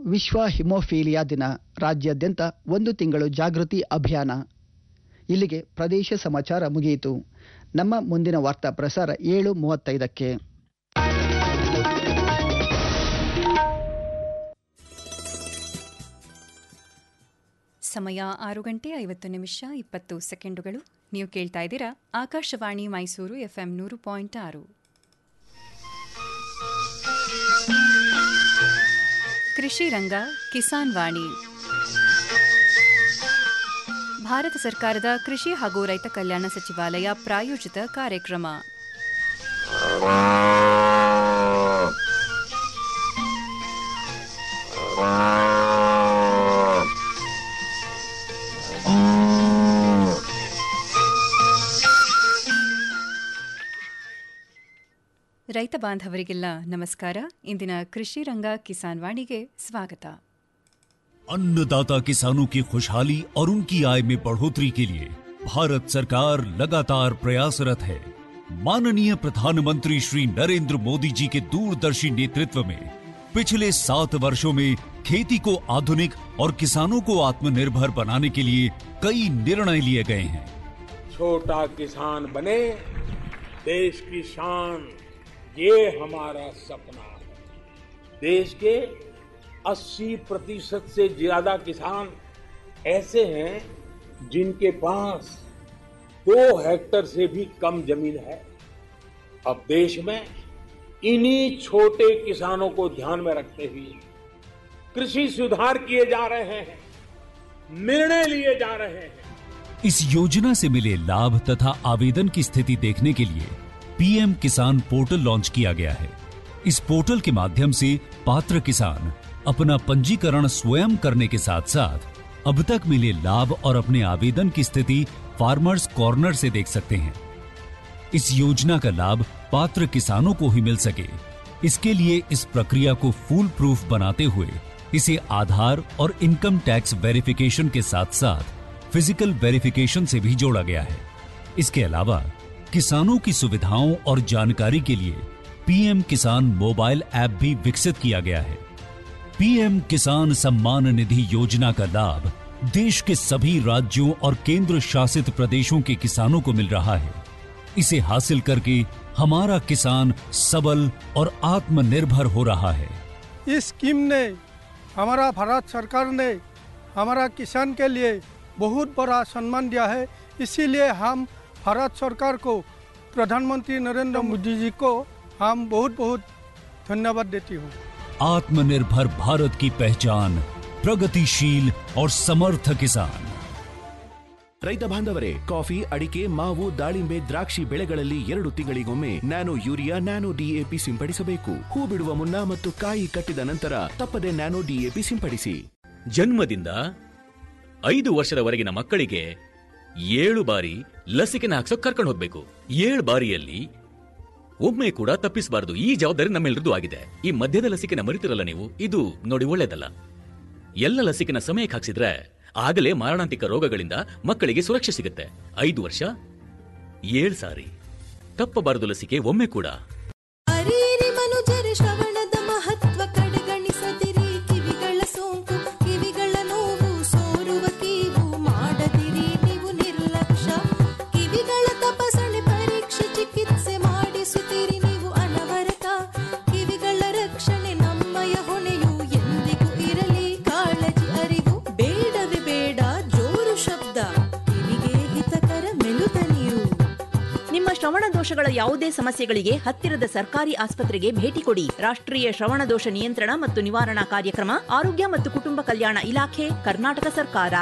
ವಿಶ್ವ ಹಿಮೋಫೀಲಿಯಾ ದಿನ ರಾಜ್ಯಾದ್ಯಂತ ಒಂದು ತಿಂಗಳು ಜಾಗೃತಿ ಅಭಿಯಾನ ಇಲ್ಲಿಗೆ ಪ್ರದೇಶ ಸಮಾಚಾರ ಮುಗಿಯಿತು ನಮ್ಮ ಮುಂದಿನ ವಾರ್ತಾ ಪ್ರಸಾರ ಏಳು ಮೂವತ್ತೈದಕ್ಕೆ ಸಮಯ ಆರು ಗಂಟೆ ಐವತ್ತು ನಿಮಿಷ ಇಪ್ಪತ್ತು ಸೆಕೆಂಡುಗಳು ನೀವು ಕೇಳ್ತಾ ಇದ್ದೀರಾ ಆಕಾಶವಾಣಿ ಮೈಸೂರು ಎಫ್ಎಂ ನೂರು ಪಾಯಿಂಟ್ ಆರು ಕೃಷಿ ರಂಗ ಕಿಸಾನ್ ವಾಣಿ ಭಾರತ ಸರ್ಕಾರದ ಕೃಷಿ ಹಾಗೂ ರೈತ ಕಲ್ಯಾಣ ಸಚಿವಾಲಯ ಪ್ರಾಯೋಜಿತ ಕಾರ್ಯಕ್ರಮ ರೈತ ಬಾಂಧವರಿಗೆಲ್ಲ ನಮಸ್ಕಾರ ಇಂದಿನ ಕೃಷಿ ರಂಗ ಕಿಸಾನ್ ವಾಣಿಗೆ ಸ್ವಾಗತ अन्नदाता किसानों की खुशहाली और उनकी आय में बढ़ोतरी के लिए भारत सरकार लगातार प्रयासरत है माननीय प्रधानमंत्री श्री नरेंद्र मोदी जी के दूरदर्शी नेतृत्व में पिछले सात वर्षों में खेती को आधुनिक और किसानों को आत्मनिर्भर बनाने के लिए कई निर्णय लिए गए हैं छोटा किसान बने देश की शान ये हमारा सपना है देश के 80 प्रतिशत से ज्यादा किसान ऐसे हैं जिनके पास दो हेक्टर से भी कम जमीन है अब देश में इन्हीं छोटे किसानों को ध्यान में रखते हुए कृषि सुधार किए जा रहे हैं निर्णय लिए जा रहे हैं इस योजना से मिले लाभ तथा आवेदन की स्थिति देखने के लिए पीएम किसान पोर्टल लॉन्च किया गया है इस पोर्टल के माध्यम से पात्र किसान अपना पंजीकरण स्वयं करने के साथ साथ अब तक मिले लाभ और अपने आवेदन की स्थिति फार्मर्स कॉर्नर से देख सकते हैं इस योजना का लाभ पात्र किसानों को ही मिल सके इसके लिए इस प्रक्रिया को फूल प्रूफ बनाते हुए इसे आधार और इनकम टैक्स वेरिफिकेशन के साथ साथ फिजिकल वेरिफिकेशन से भी जोड़ा गया है इसके अलावा किसानों की सुविधाओं और जानकारी के लिए पीएम किसान मोबाइल ऐप भी विकसित किया गया है पीएम किसान सम्मान निधि योजना का लाभ देश के सभी राज्यों और केंद्र शासित प्रदेशों के किसानों को मिल रहा है इसे हासिल करके हमारा किसान सबल और आत्मनिर्भर हो रहा है इस स्कीम ने हमारा भारत सरकार ने हमारा किसान के लिए बहुत बड़ा सम्मान दिया है इसीलिए हम भारत सरकार को प्रधानमंत्री नरेंद्र मोदी जी को हम बहुत बहुत धन्यवाद देती हूँ आत्मनिर्भर भारत की पहचान प्रगतिशील और समर्थ किसान ರೈತ ಬಾಂಧವರೇ ಕಾಫಿ ಅಡಿಕೆ ಮಾವು ದಾಳಿಂಬೆ ದ್ರಾಕ್ಷಿ ಬೆಳೆಗಳಲ್ಲಿ ಎರಡು ತಿಂಗಳಿಗೊಮ್ಮೆ ನ್ಯಾನೋ ಯೂರಿಯಾ ನ್ಯಾನೋ ಡಿಎಪಿ ಸಿಂಪಡಿಸಬೇಕು ಹೂ ಬಿಡುವ ಮುನ್ನ ಮತ್ತು ಕಾಯಿ ಕಟ್ಟಿದ ನಂತರ ತಪ್ಪದೆ ನ್ಯಾನೋ ಡಿಎಪಿ ಸಿಂಪಡಿಸಿ ಜನ್ಮದಿಂದ ಐದು ವರ್ಷದವರೆಗಿನ ಮಕ್ಕಳಿಗೆ ಏಳು ಬಾರಿ ಲಸಿಕೆನ ಹಾಕ್ಸೋಕ್ ಕರ್ಕೊಂಡು ಹೋಗ್ಬೇಕು ಏಳು ಬಾರಿಯಲ್ಲಿ ಒಮ್ಮೆ ಕೂಡ ತಪ್ಪಿಸಬಾರದು ಈ ಜವಾಬ್ದಾರಿ ನಮ್ಮೆಲ್ಲರದು ಆಗಿದೆ ಈ ಮಧ್ಯದ ಲಸಿಕೆನ ಮರಿತಿರಲ್ಲ ನೀವು ಇದು ನೋಡಿ ಒಳ್ಳೇದಲ್ಲ ಎಲ್ಲ ಲಸಿಕೆನ ಸಮಯಕ್ಕೆ ಹಾಕ್ಸಿದ್ರೆ ಆಗಲೇ ಮಾರಣಾಂತಿಕ ರೋಗಗಳಿಂದ ಮಕ್ಕಳಿಗೆ ಸುರಕ್ಷೆ ಸಿಗುತ್ತೆ ಐದು ವರ್ಷ ಏಳು ಸಾರಿ ತಪ್ಪಬಾರದು ಲಸಿಕೆ ಒಮ್ಮೆ ಕೂಡ ಅರಿರಿ ಮನುಜರ ಶ್ರವಣದ ಮಹತ್ವ ಕಡೆಗಣಿಸದಿರಿ ಕಿವಿಗಳ ಸೋಂಕು ಕಿವಿಗಳ ನೋವು ಸೋರುವ ಕೀವು ಮಾಡದಿರಿ ನೀವು ನಿರ್ಲಕ್ಷ್ಯ ಕಿವಿಗಳ ತಪಾಸಣೆ ಪರೀಕ್ಷೆ ಚಿಕಿತ್ಸೆ ಮಾಡಿಸುತ್ತೀರಿ ನೀವು ಅನವರತ ಕಿವಿಗಳ ರಕ್ಷಣೆ ನಮ್ಮಯ ಹೊಣೆಯು ಎಂದಿಗೂ ಇರಲಿ ಕಾಳಜಿ ಅರಿವು ಬೇಡವೇ ಬೇಡ ಜೋರು ಶಬ್ದ ಕಿವಿಗೆ ಹಿತಕರ ಮೆಲುತ ನೀರು ನಿಮ್ಮ ಶ್ರವಣ ದೋಷಗಳ ಯಾವುದೇ ಸಮಸ್ಯೆಗಳಿಗೆ ಹತ್ತಿರದ ಸರ್ಕಾರಿ ಆಸ್ಪತ್ರೆಗೆ ಭೇಟಿ ಕೊಡಿ ರಾಷ್ಟ್ರೀಯ ಶ್ರವಣ ದೋಷ ನಿಯಂತ್ರಣ ಮತ್ತು ನಿವಾರಣಾ ಕಾರ್ಯಕ್ರಮ ಆರೋಗ್ಯ ಮತ್ತು ಕುಟುಂಬ ಕಲ್ಯಾಣ ಇಲಾಖೆ ಕರ್ನಾಟಕ ಸರ್ಕಾರ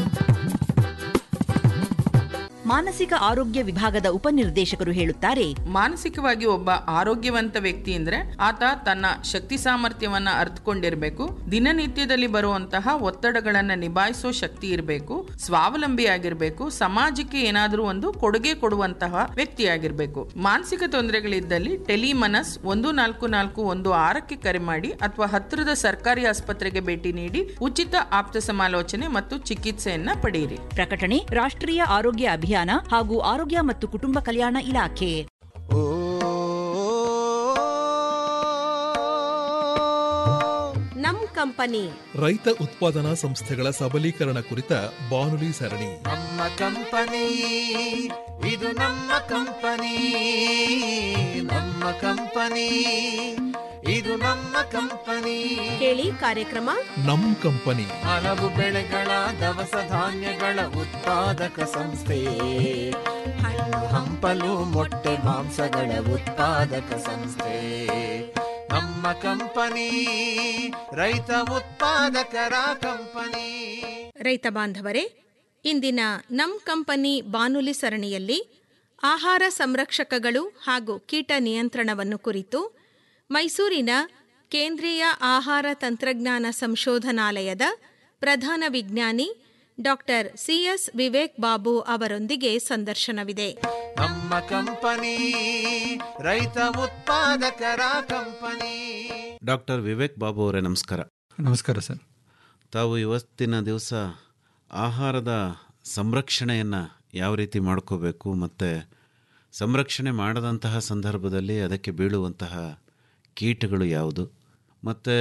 ಮಾನಸಿಕ ಆರೋಗ್ಯ ವಿಭಾಗದ ಉಪನಿರ್ದೇಶಕರು ಹೇಳುತ್ತಾರೆ ಮಾನಸಿಕವಾಗಿ ಒಬ್ಬ ಆರೋಗ್ಯವಂತ ವ್ಯಕ್ತಿ ಅಂದ್ರೆ ಆತ ತನ್ನ ಶಕ್ತಿ ಸಾಮರ್ಥ್ಯವನ್ನ ಅರ್ಥಕೊಂಡಿರ್ಬೇಕು ದಿನನಿತ್ಯದಲ್ಲಿ ಬರುವಂತಹ ಒತ್ತಡಗಳನ್ನ ನಿಭಾಯಿಸೋ ಶಕ್ತಿ ಇರಬೇಕು ಸ್ವಾವಲಂಬಿಯಾಗಿರ್ಬೇಕು ಸಮಾಜಕ್ಕೆ ಏನಾದರೂ ಒಂದು ಕೊಡುಗೆ ಕೊಡುವಂತಹ ವ್ಯಕ್ತಿಯಾಗಿರ್ಬೇಕು ಮಾನಸಿಕ ತೊಂದರೆಗಳಿದ್ದಲ್ಲಿ ಟೆಲಿಮನಸ್ ಒಂದು ನಾಲ್ಕು ನಾಲ್ಕು ಒಂದು ಆರಕ್ಕೆ ಕರೆ ಮಾಡಿ ಅಥವಾ ಹತ್ತಿರದ ಸರ್ಕಾರಿ ಆಸ್ಪತ್ರೆಗೆ ಭೇಟಿ ನೀಡಿ ಉಚಿತ ಆಪ್ತ ಸಮಾಲೋಚನೆ ಮತ್ತು ಚಿಕಿತ್ಸೆಯನ್ನ ಪಡೆಯಿರಿ ಪ್ರಕಟಣೆ ರಾಷ್ಟ್ರೀಯ ಆರೋಗ್ಯ ಅಭಿಯಾನ ಹಾಗೂ ಆರೋಗ್ಯ ಮತ್ತು ಕುಟುಂಬ ಕಲ್ಯಾಣ ಇಲಾಖೆ ನಮ್ ಕಂಪನಿ ರೈತ ಉತ್ಪಾದನಾ ಸಂಸ್ಥೆಗಳ ಸಬಲೀಕರಣ ಕುರಿತ ಬಾನುಲಿ ಸರಣಿ ನಮ್ಮ ಕಂಪನಿ ಇದು ನಮ್ಮ ಕಂಪನಿ ನಮ್ಮ ಕಂಪನಿ ಇದು ನಮ್ಮ ಕಂಪನಿ ಕೇಳಿ ಕಾರ್ಯಕ್ರಮ ನಮ್ ಕಂಪನಿ ಹಲವು ಬೆಳೆಗಳ ದವಸ ಧಾನ್ಯಗಳ ಉತ್ಪಾದಕ ಸಂಸ್ಥೆ ಹಣ್ಣು ಹಂಪಲು ಮೊಟ್ಟೆ ಮಾಂಸಗಳ ಉತ್ಪಾದಕ ಸಂಸ್ಥೆ ನಮ್ಮ ಕಂಪನಿ ರೈತ ಉತ್ಪಾದಕರ ಕಂಪನಿ ರೈತ ಬಾಂಧವರೇ ಇಂದಿನ ನಮ್ ಕಂಪನಿ ಬಾನುಲಿ ಸರಣಿಯಲ್ಲಿ ಆಹಾರ ಸಂರಕ್ಷಕಗಳು ಹಾಗೂ ಕೀಟ ನಿಯಂತ್ರಣವನ್ನು ಕುರಿತು ಮೈಸೂರಿನ ಕೇಂದ್ರೀಯ ಆಹಾರ ತಂತ್ರಜ್ಞಾನ ಸಂಶೋಧನಾಲಯದ ಪ್ರಧಾನ ವಿಜ್ಞಾನಿ ಡಾಕ್ಟರ್ ಸಿಎಸ್ ವಿವೇಕ್ ಬಾಬು ಅವರೊಂದಿಗೆ ಸಂದರ್ಶನವಿದೆ ನಮ್ಮ ಕಂಪನಿ ರೈತ ಉತ್ಪಾದಕರ ಕಂಪನಿ ಡಾಕ್ಟರ್ ವಿವೇಕ್ ಬಾಬು ಅವರೇ ನಮಸ್ಕಾರ ನಮಸ್ಕಾರ ಸರ್ ತಾವು ಇವತ್ತಿನ ದಿವಸ ಆಹಾರದ ಸಂರಕ್ಷಣೆಯನ್ನು ಯಾವ ರೀತಿ ಮಾಡ್ಕೋಬೇಕು ಮತ್ತು ಸಂರಕ್ಷಣೆ ಮಾಡದಂತಹ ಸಂದರ್ಭದಲ್ಲಿ ಅದಕ್ಕೆ ಬೀಳುವಂತಹ ಕೀಟಗಳು ಯಾವುದು ಮತ್ತು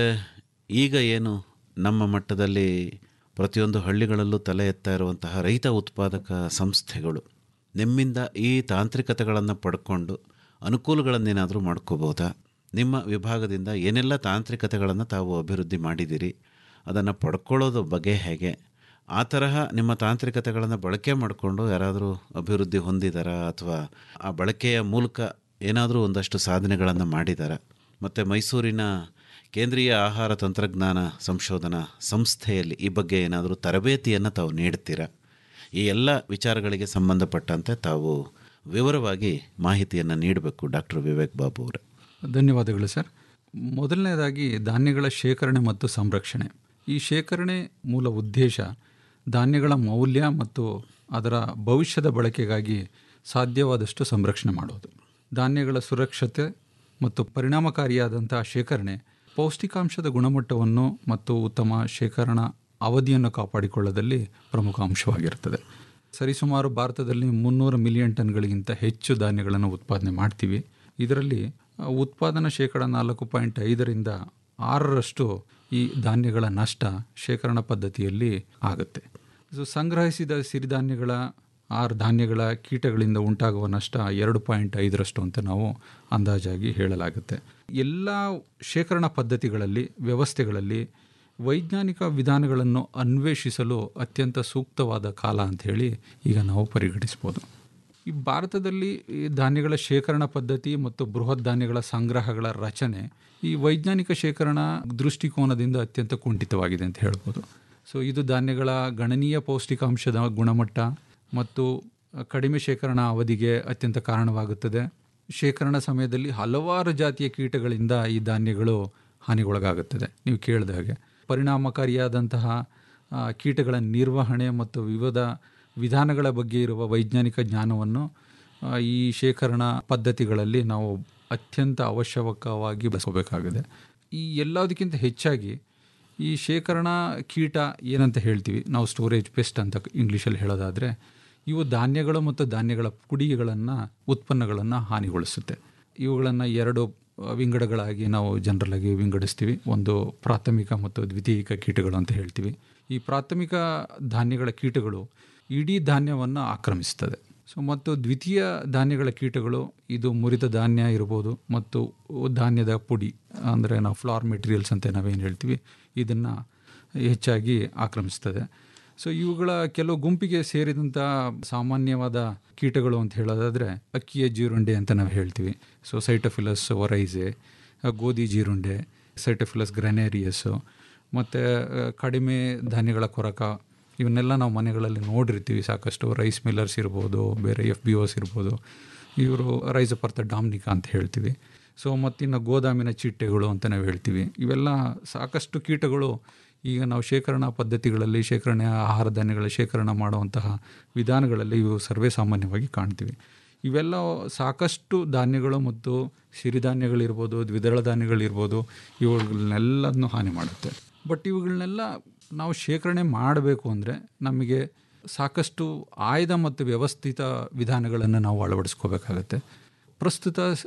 ಈಗ ಏನು ನಮ್ಮ ಮಟ್ಟದಲ್ಲಿ ಪ್ರತಿಯೊಂದು ಹಳ್ಳಿಗಳಲ್ಲೂ ತಲೆ ಎತ್ತಾ ಇರುವಂತಹ ರೈತ ಉತ್ಪಾದಕ ಸಂಸ್ಥೆಗಳು ನಿಮ್ಮಿಂದ ಈ ತಾಂತ್ರಿಕತೆಗಳನ್ನು ಪಡ್ಕೊಂಡು ಅನುಕೂಲಗಳನ್ನೇನಾದರೂ ಮಾಡ್ಕೋಬೋದಾ ನಿಮ್ಮ ವಿಭಾಗದಿಂದ ಏನೆಲ್ಲ ತಾಂತ್ರಿಕತೆಗಳನ್ನು ತಾವು ಅಭಿವೃದ್ಧಿ ಮಾಡಿದ್ದೀರಿ ಅದನ್ನು ಪಡ್ಕೊಳ್ಳೋದು ಬಗೆ ಹೇಗೆ ಆ ತರಹ ನಿಮ್ಮ ತಾಂತ್ರಿಕತೆಗಳನ್ನು ಬಳಕೆ ಮಾಡಿಕೊಂಡು ಯಾರಾದರೂ ಅಭಿವೃದ್ಧಿ ಹೊಂದಿದಾರಾ ಅಥವಾ ಆ ಬಳಕೆಯ ಮೂಲಕ ಏನಾದರೂ ಒಂದಷ್ಟು ಸಾಧನೆಗಳನ್ನು ಮಾಡಿದಾರಾ ಮತ್ತು ಮೈಸೂರಿನ ಕೇಂದ್ರೀಯ ಆಹಾರ ತಂತ್ರಜ್ಞಾನ ಸಂಶೋಧನಾ ಸಂಸ್ಥೆಯಲ್ಲಿ ಈ ಬಗ್ಗೆ ಏನಾದರೂ ತರಬೇತಿಯನ್ನು ತಾವು ನೀಡ್ತೀರಾ ಈ ಎಲ್ಲ ವಿಚಾರಗಳಿಗೆ ಸಂಬಂಧಪಟ್ಟಂತೆ ತಾವು ವಿವರವಾಗಿ ಮಾಹಿತಿಯನ್ನು ನೀಡಬೇಕು ಡಾಕ್ಟರ್ ವಿವೇಕ್ ಬಾಬು ಅವರೇ ಧನ್ಯವಾದಗಳು ಸರ್ ಮೊದಲನೇದಾಗಿ ಧಾನ್ಯಗಳ ಶೇಖರಣೆ ಮತ್ತು ಸಂರಕ್ಷಣೆ ಈ ಶೇಖರಣೆ ಮೂಲ ಉದ್ದೇಶ ಧಾನ್ಯಗಳ ಮೌಲ್ಯ ಮತ್ತು ಅದರ ಭವಿಷ್ಯದ ಬಳಕೆಗಾಗಿ ಸಾಧ್ಯವಾದಷ್ಟು ಸಂರಕ್ಷಣೆ ಮಾಡೋದು ಧಾನ್ಯಗಳ ಸುರಕ್ಷತೆ ಮತ್ತು ಪರಿಣಾಮಕಾರಿಯಾದಂತಹ ಶೇಖರಣೆ ಪೌಷ್ಟಿಕಾಂಶದ ಗುಣಮಟ್ಟವನ್ನು ಮತ್ತು ಉತ್ತಮ ಶೇಖರಣಾ ಅವಧಿಯನ್ನು ಕಾಪಾಡಿಕೊಳ್ಳದಲ್ಲಿ ಪ್ರಮುಖ ಅಂಶವಾಗಿರುತ್ತದೆ ಸರಿಸುಮಾರು ಭಾರತದಲ್ಲಿ ಮುನ್ನೂರು ಮಿಲಿಯನ್ ಟನ್ಗಳಿಗಿಂತ ಹೆಚ್ಚು ಧಾನ್ಯಗಳನ್ನು ಉತ್ಪಾದನೆ ಮಾಡ್ತೀವಿ ಇದರಲ್ಲಿ ಆ, ಉತ್ಪಾದನಾ ಶೇಕಡ ನಾಲ್ಕು ಪಾಯಿಂಟ್ ಐದರಿಂದ ಆರರಷ್ಟು ಈ ಧಾನ್ಯಗಳ ನಷ್ಟ ಶೇಖರಣಾ ಪದ್ಧತಿಯಲ್ಲಿ ಆಗುತ್ತೆ ಸೊ ಸಂಗ್ರಹಿಸಿದ ಸಿರಿಧಾನ್ಯಗಳ ಆರು ಧಾನ್ಯಗಳ ಕೀಟಗಳಿಂದ ಉಂಟಾಗುವ ನಷ್ಟ ಎರಡು ಪಾಯಿಂಟ್ ಐದರಷ್ಟು ಅಂತ ನಾವು ಅಂದಾಜಾಗಿ ಹೇಳಲಾಗುತ್ತೆ ಎಲ್ಲ ಶೇಖರಣಾ ಪದ್ಧತಿಗಳಲ್ಲಿ ವ್ಯವಸ್ಥೆಗಳಲ್ಲಿ ವೈಜ್ಞಾನಿಕ ವಿಧಾನಗಳನ್ನು ಅನ್ವೇಷಿಸಲು ಅತ್ಯಂತ ಸೂಕ್ತವಾದ ಕಾಲ ಅಂತ ಹೇಳಿ ಈಗ ನಾವು ಪರಿಗಣಿಸ್ಬೋದು ಈ ಭಾರತದಲ್ಲಿ ಈ ಧಾನ್ಯಗಳ ಶೇಖರಣಾ ಪದ್ಧತಿ ಮತ್ತು ಬೃಹತ್ ಧಾನ್ಯಗಳ ಸಂಗ್ರಹಗಳ ರಚನೆ ಈ ವೈಜ್ಞಾನಿಕ ಶೇಖರಣಾ ದೃಷ್ಟಿಕೋನದಿಂದ ಅತ್ಯಂತ ಕುಂಠಿತವಾಗಿದೆ ಅಂತ ಹೇಳ್ಬೋದು ಸೊ ಇದು ಧಾನ್ಯಗಳ ಗಣನೀಯ ಪೌಷ್ಟಿಕಾಂಶದ ಗುಣಮಟ್ಟ ಮತ್ತು ಕಡಿಮೆ ಶೇಖರಣಾ ಅವಧಿಗೆ ಅತ್ಯಂತ ಕಾರಣವಾಗುತ್ತದೆ ಶೇಖರಣಾ ಸಮಯದಲ್ಲಿ ಹಲವಾರು ಜಾತಿಯ ಕೀಟಗಳಿಂದ ಈ ಧಾನ್ಯಗಳು ಹಾನಿಗೊಳಗಾಗುತ್ತದೆ ನೀವು ಕೇಳಿದ ಹಾಗೆ ಪರಿಣಾಮಕಾರಿಯಾದಂತಹ ಆ, ಕೀಟಗಳ ನಿರ್ವಹಣೆ ಮತ್ತು ವಿವಿಧ ವಿಧಾನಗಳ ಬಗ್ಗೆ ಇರುವ ವೈಜ್ಞಾನಿಕ ಜ್ಞಾನವನ್ನು ಆ, ಈ ಶೇಖರಣಾ ಪದ್ಧತಿಗಳಲ್ಲಿ ನಾವು ಅತ್ಯಂತ ಅವಶ್ಯಕವಾಗಿ ಬಳಸಬೇಕಾಗಿದೆ ಈ ಎಲ್ಲದಕ್ಕಿಂತ ಹೆಚ್ಚಾಗಿ ಈ ಶೇಖರಣಾ ಕೀಟ ಏನಂತ ಹೇಳ್ತೀವಿ ನಾವು ಸ್ಟೋರೇಜ್ ಪೆಸ್ಟ್ ಅಂತ ಇಂಗ್ಲೀಷಲ್ಲಿ ಹೇಳೋದಾದರೆ ಇವು ಧಾನ್ಯಗಳು ಮತ್ತು ಧಾನ್ಯಗಳ ಪುಡಿಗಳನ್ನು ಉತ್ಪನ್ನಗಳನ್ನು ಹಾನಿಗೊಳಿಸುತ್ತೆ ಇವುಗಳನ್ನು ಎರಡು ಆ, ವಿಂಗಡಗಳಾಗಿ ನಾವು ಜನರಲ್ ಆಗಿ ವಿಂಗಡಿಸ್ತೀವಿ ಒಂದು ಪ್ರಾಥಮಿಕ ಮತ್ತು ದ್ವಿತೀಯಿಕ ಕೀಟಗಳು ಅಂತ ಹೇಳ್ತೀವಿ ಈ ಪ್ರಾಥಮಿಕ ಧಾನ್ಯಗಳ ಕೀಟಗಳು ಇಡೀ ಧಾನ್ಯವನ್ನು ಆಕ್ರಮಿಸ್ತದೆ ಸೊ ಮತ್ತು ದ್ವಿತೀಯ ಧಾನ್ಯಗಳ ಕೀಟಗಳು ಇದು ಮುರಿದ ಧಾನ್ಯ ಇರ್ಬೋದು ಮತ್ತು ಧಾನ್ಯದ ಪುಡಿ ಅಂದರೆ ನಾವು ಫ್ಲಾರ್ ಮೆಟೀರಿಯಲ್ಸ್ ಅಂತ ನಾವೇನು ಹೇಳ್ತೀವಿ ಇದನ್ನು ಹೆಚ್ಚಾಗಿ ಆಕ್ರಮಿಸ್ತದೆ ಸೊ ಇವುಗಳ ಕೆಲವು ಗುಂಪಿಗೆ ಸೇರಿದಂಥ ಸಾಮಾನ್ಯವಾದ ಕೀಟಗಳು ಅಂತ ಹೇಳೋದಾದರೆ ಅಕ್ಕಿಯ ಜೀರುಂಡೆ ಅಂತ ನಾವು ಹೇಳ್ತೀವಿ ಸೊ ಸೈಟೋಫಿಲಸ್ ಒರೈಸೆ ಗೋಧಿ ಜೀರುಂಡೆ ಸೈಟೋಫಿಲಸ್ ಗ್ರನೇರಿಯಸ್ಸು ಮತ್ತು ಕಡಿಮೆ ಧಾನ್ಯಗಳ ಕೊರಕ ಇವನ್ನೆಲ್ಲ ನಾವು ಮನೆಗಳಲ್ಲಿ ನೋಡಿರ್ತೀವಿ ಸಾಕಷ್ಟು ರೈಸ್ ಮಿಲ್ಲರ್ಸ್ ಇರ್ಬೋದು ಬೇರೆ ಎಫ್ ಬಿ ಓಸ್ ಇರ್ಬೋದು ಇವರು ರೈಸಪರ್ತ ಡಾಮ್ನಿಕಾ ಅಂತ ಹೇಳ್ತೀವಿ ಸೊ ಮತ್ತಿನ್ನು ಗೋದಾಮಿನ ಚಿಟ್ಟೆಗಳು ಅಂತ ನಾವು ಹೇಳ್ತೀವಿ ಇವೆಲ್ಲ ಸಾಕಷ್ಟು ಕೀಟಗಳು ಈಗ ನಾವು ಶೇಖರಣಾ ಪದ್ಧತಿಗಳಲ್ಲಿ ಶೇಖರಣೆ ಆಹಾರ ಧಾನ್ಯಗಳ ಶೇಖರಣೆ ಮಾಡುವಂತಹ ವಿಧಾನಗಳಲ್ಲಿ ಇವು ಸರ್ವೇ ಸಾಮಾನ್ಯವಾಗಿ ಕಾಣ್ತೀವಿ ಇವೆಲ್ಲ ಸಾಕಷ್ಟು ಧಾನ್ಯಗಳು ಮತ್ತು ಸಿರಿಧಾನ್ಯಗಳಿರ್ಬೋದು ದ್ವಿದಳ ಧಾನ್ಯಗಳಿರ್ಬೋದು ಇವುಗಳನ್ನೆಲ್ಲದನ್ನು ಹಾನಿ ಮಾಡುತ್ತೆ ಬಟ್ ಇವುಗಳನ್ನೆಲ್ಲ ನಾವು ಶೇಖರಣೆ ಮಾಡಬೇಕು ಅಂದರೆ ನಮಗೆ ಸಾಕಷ್ಟು ಆಯ್ದ ಮತ್ತು ವ್ಯವಸ್ಥಿತ ವಿಧಾನಗಳನ್ನು ನಾವು ಅಳವಡಿಸ್ಕೋಬೇಕಾಗತ್ತೆ ಪ್ರಸ್ತುತ ಸ್-